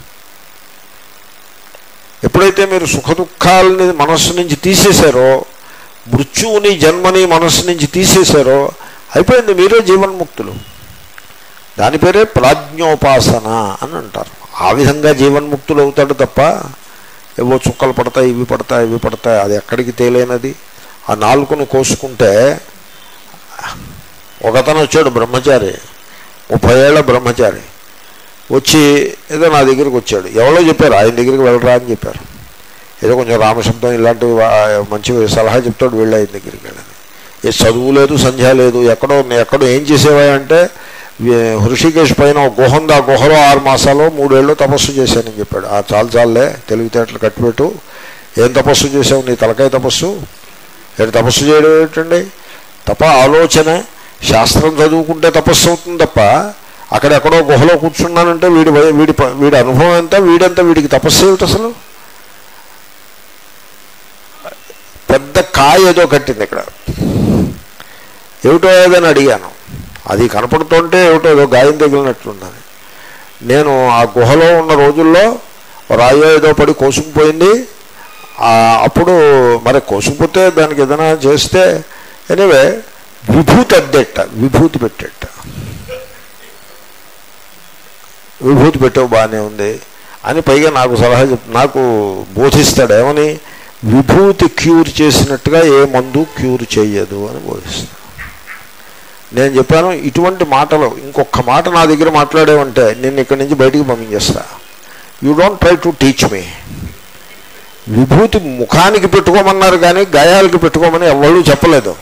ఎప్పుడైతే మీరు సుఖ దుఃఖాలని మనస్సు నుంచి తీసేశారో మృత్యువుని జన్మని మనస్సు నుంచి తీసేశారో అయిపోయింది మీరే జీవన్ముక్తులు దాని పేరే ప్రాజ్ఞోపాసన అని అంటారు ఆ విధంగా జీవన్ముక్తులు అవుతాడు తప్ప ఏవో చుక్కలు పడతాయి ఇవి పడతాయి ఇవి పడతాయి అది ఎక్కడికి తేలేనది ఆ నాలుగును కోసుకుంటే ఒకతను వచ్చాడు బ్రహ్మచారి ముప్పై ఏళ్ళ బ్రహ్మచారి వచ్చి ఏదో నా దగ్గరికి వచ్చాడు ఎవరో చెప్పారు ఆయన దగ్గరికి వెళ్ళరా అని చెప్పారు ఏదో కొంచెం రామశబ్దం ఇలాంటివి వా- మంచి సలహా చెప్తాడు వెళ్ళి ఆయన దగ్గరికి వెళ్ళని ఏ చదువు లేదు సంధ్య లేదు ఎక్కడో ఎక్కడో ఏం చేసేవా అంటే వీ- హృషికేశ్ పైన ఒక గుహ ఉంది ఆ గుహలో ఆరు మాసాలు మూడేళ్ళు తపస్సు చేశానని చెప్పాడు ఆ చాలు చాలులే తెలివితేటలు కట్టిపెట్టు ఏం తపస్సు చేసావు నీ తలకాయ తపస్సు ఏడు తపస్సు చేయడం ఏంటండి తప్ప ఆలోచన శాస్త్రం చదువుకుంటే తపస్సు అవుతుంది తప్ప అక్కడెక్కడో గుహలో కూర్చున్నానంటే వీడి భయ- వీడి ప- వీడి అనుభవం ఎంత వీడంత వీడికి తపస్సు ఏమిటి అసలు పెద్ద కాయ ఏదో కట్టింది ఇక్కడ ఏమిటో ఏదని అడిగాను అది కనపడుతుంటే ఏమిటో ఏదో గాయం తగిలినట్లున్నది నేను ఆ గుహలో ఉన్న రోజుల్లో రాయో ఏదో పడి కోసుకుపోయింది ఆ, అప్పుడు మరి కోసుకుపోతే దానికి ఏదైనా చేస్తే ఎనివే విభూతి అద్దెట్ట విభూతి పెట్టేట విభూతి పెట్టావు బాగానే ఉంది అని పైగా నాకు సలహా చెప్ నాకు బోధిస్తాడు ఏమని విభూతి క్యూర్ చేసినట్టుగా ఏ మందు క్యూర్ చేయదు అని బోధిస్తాడు నేను చెప్పాను ఇటువంటి మాటలు ఇంకొక మాట నా దగ్గర మాట్లాడేవంటే నేను ఇక్కడి నుంచి బయటికి పంపించేస్తా you don't try to teach me విభూతి ముఖానికి పెట్టుకోమన్నారు కానీ గాయాలకి పెట్టుకోమని ఎవరు చెప్పలేదు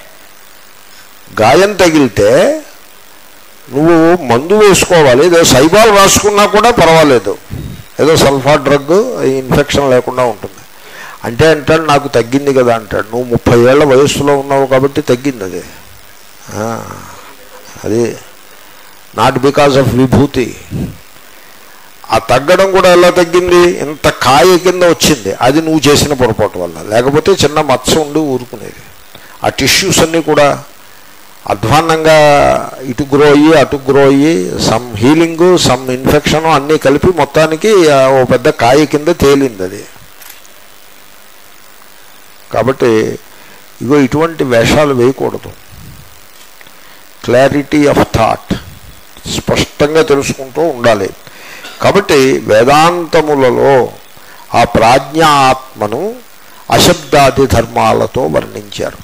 గాయం తగిలితే నువ్వు మందు వేసుకోవాలి ఏదో సైబాల్ రాసుకున్నా కూడా పర్వాలేదు ఏదో సల్ఫా డ్రగ్ ఇన్ఫెక్షన్ లేకుండా ఉంటుంది అంటే అంటాడు నాకు తగ్గింది కదా అంటాడు నువ్వు ముప్పై ఏళ్ళ వయస్సులో ఉన్నావు కాబట్టి తగ్గింది అది ఆ, అది నాట్ బికాస్ ఆఫ్ విభూతి ఆ తగ్గడం కూడా ఎలా తగ్గింది ఇంత కాయ కింద వచ్చింది అది నువ్వు చేసిన పొరపాటు వల్ల లేకపోతే చిన్న మచ్చ ఉండి ఊరుకునేది ఆ టిష్యూస్ అన్నీ కూడా అధ్వాన్నంగా ఇటు గ్రో అయ్యి అటు గ్రో అయ్యి సమ్ హీలింగ్ సమ్ ఇన్ఫెక్షన్ అన్నీ కలిపి మొత్తానికి ఆ, ఓ పెద్ద కాయ కింద తేలింది అది కాబట్టి ఇగో ఇటువంటి వేషాలు వేయకూడదు క్లారిటీ ఆఫ్ థాట్ స్పష్టంగా తెలుసుకుంటూ ఉండాలి కాబట్టి వేదాంతములలో ఆ ప్రాజ్ఞ ఆత్మను అశబ్దాది ధర్మాలతో వర్ణించారు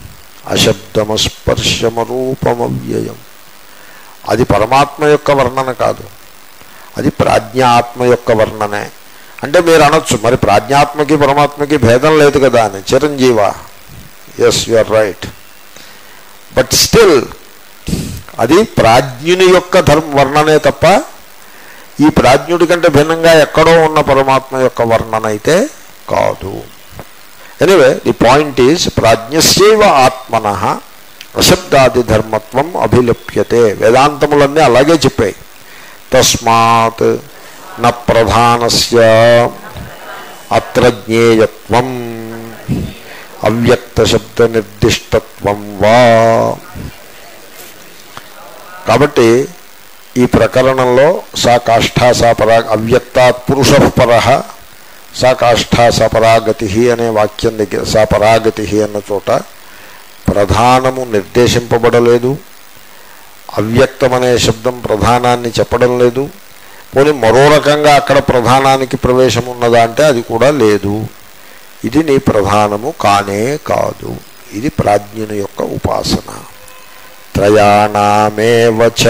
అశబ్దమస్పర్శమరూపమవ్యయం అది పరమాత్మ యొక్క వర్ణన కాదు అది ప్రాజ్ఞాత్మ యొక్క వర్ణనే అంటే మీరు అనొచ్చు మరి ప్రాజ్ఞాత్మకి పరమాత్మకి భేదం లేదు కదా అని చిరంజీవ yes you are right but still అది ప్రాజ్ఞుని యొక్క ధర్మ వర్ణనే తప్ప ఈ ప్రాజ్ఞుడి కంటే భిన్నంగా ఎక్కడో ఉన్న పరమాత్మ యొక్క వర్ణన అయితే కాదు ఎనివే ది పాయింట్ ఈజ్ ప్రాజ్ఞస్యవ ఆత్మన అశబ్దాది ధర్మత్వం అభిలప్యతే వేదాంతములన్నీ అలాగే చెప్పాయి తస్మాత్ న ప్రధానస్య అత్ర జ్ఞేయత్వం అవ్యక్త శబ్ద నిర్దిష్టత్వం వా కాబట్టి ఈ ప్రకరణంలో సా కాష్ఠా సా పరా అవ్యక్తాత్ పురుష పర సా కాష్ఠా సా పరాగతి అనే వాక్యం దగ్గర సా పరాగతి అన్న చోట ప్రధానము నిర్దేశింపబడలేదు అవ్యక్తం అనే శబ్దం ప్రధానాన్ని చెప్పడం లేదు పోనీ మరో రకంగా అక్కడ ప్రధానానికి ప్రవేశం ఉన్నదా అంటే అది కూడా లేదు ఇది నీ ప్రధానము కానే కాదు ఇది ప్రాజ్ఞుని యొక్క ఉపాసన త్రయాణమేవ చ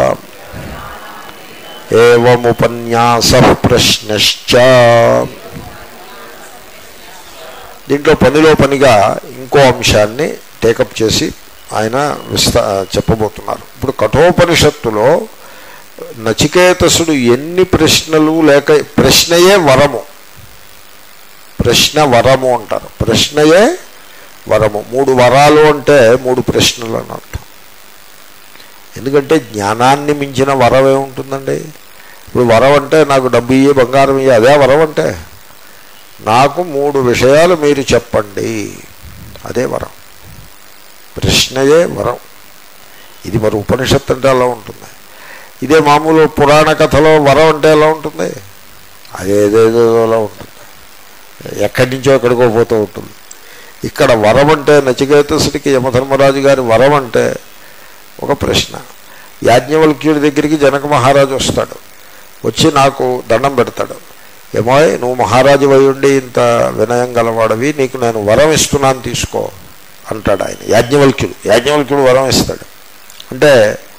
ఏవముపన్యాస ప్రశ్నశ్చ దీంట్లో పనిలో పనిగా ఇంకో అంశాన్ని టేకప్ చేసి ఆయన విస్తా చెప్పబోతున్నారు ఇప్పుడు కఠోపనిషత్తులో నచికేతసుడు ఎన్ని ప్రశ్నలు లేక ప్రశ్నయే వరము ప్రశ్న వరము అంటారు ప్రశ్నయే వరము మూడు వరాలు అంటే మూడు ప్రశ్నలు అని అర్థం ఎందుకంటే జ్ఞానాన్ని మించిన వరం ఏముంటుందండి ఇప్పుడు వరం అంటే నాకు డబ్బు ఇయ్యే బంగారం ఇయ్యే అదే వరం అంటే నాకు మూడు విషయాలు మీరు చెప్పండి అదే వరం ప్రశ్నయే వరం ఇది మరి ఉపనిషత్తు అంటే అలా ఉంటుంది ఇదే మామూలు పురాణ కథలో వరం అంటే ఎలా ఉంటుంది అదేదేదో అలా ఉంటుంది ఎక్కడి నుంచో ఎక్కడికో పోతూ ఉంటుంది ఇక్కడ వరం అంటే నచికేతసుడికి యమధర్మరాజు గారి వరం అంటే ఒక ప్రశ్న యాజ్ఞవల్క్యుడి దగ్గరికి జనక మహారాజు వస్తాడు వచ్చి నాకు దండం పెడతాడు ఏమో నువ్వు మహారాజు ఉండి ఇంత వినయం గలవాడవి నీకు నేను వరం ఇస్తున్నాను తీసుకో అంటాడు ఆయన యాజ్ఞవల్క్యుడు యాజ్ఞవల్క్యుడు వరం ఇస్తాడు అంటే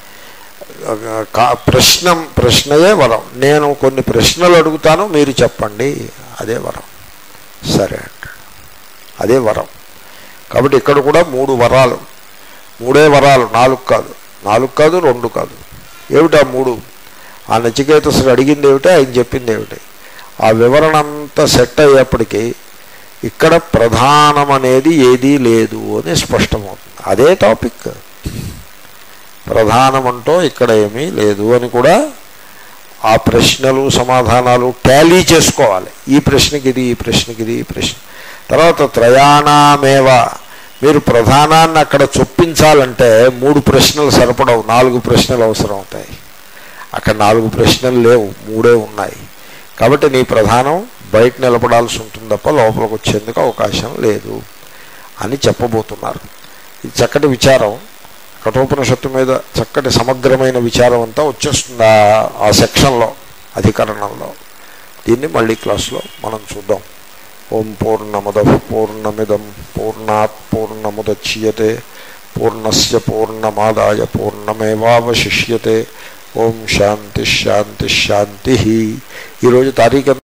కా- ప్రశ్న ప్రశ్నయే వరం నేను కొన్ని ప్రశ్నలు అడుగుతాను మీరు చెప్పండి అదే వరం సరే అంటాడు అదే వరం కాబట్టి ఇక్కడ కూడా మూడు వరాలు మూడే వరాలు నాలుగు కాదు నాలుగు కాదు రెండు కాదు ఏమిటా మూడు ఆ నచికేతసుడు అడిగింది ఏమిటి ఆయన చెప్పింది ఏమిటి ఆ వివరణ అంతా సెట్ అయ్యేప్పటికీ ఇక్కడ ప్రధానం అనేది ఏదీ లేదు అని స్పష్టమవుతుంది అదే టాపిక్ ప్రధానం అంటూ ఇక్కడ ఏమీ లేదు అని కూడా ఆ ప్రశ్నలు సమాధానాలు టాలీ చేసుకోవాలి ఈ ప్రశ్నకి ఇది ఈ ప్రశ్నకి ఇది ఈ ప్రశ్న తర్వాత త్రయాణమేవ మీరు ప్రధానాన్ని అక్కడ చొప్పించాలంటే మూడు ప్రశ్నలు సరిపడవు నాలుగు ప్రశ్నలు అవసరం అవుతాయి అక్కడ నాలుగు ప్రశ్నలు లేవు మూడే ఉన్నాయి కాబట్టి నీ ప్రధానం బయట నిలబడాల్సి ఉంటుంది తప్ప లోపలికి వచ్చేందుకు అవకాశం లేదు అని చెప్పబోతున్నారు ఇది చక్కటి విచారం కఠోపనిషత్తు మీద చక్కటి సమగ్రమైన విచారం అంతా వచ్చేస్తుంది ఆ- ఆ సెక్షన్లో అధికరణంలో దీన్ని మళ్ళీ క్లాస్లో మనం చూద్దాం ఓం పూర్ణముద పూర్ణమిదం పూర్ణాత్ పూర్ణముద్యతే పూర్ణస్య పూర్ణమాదాయ పూర్ణమేవావశిష్యతే ఓం శాంతి శాంతి శాంతి ఈరోజు తారీఖు ఎంత?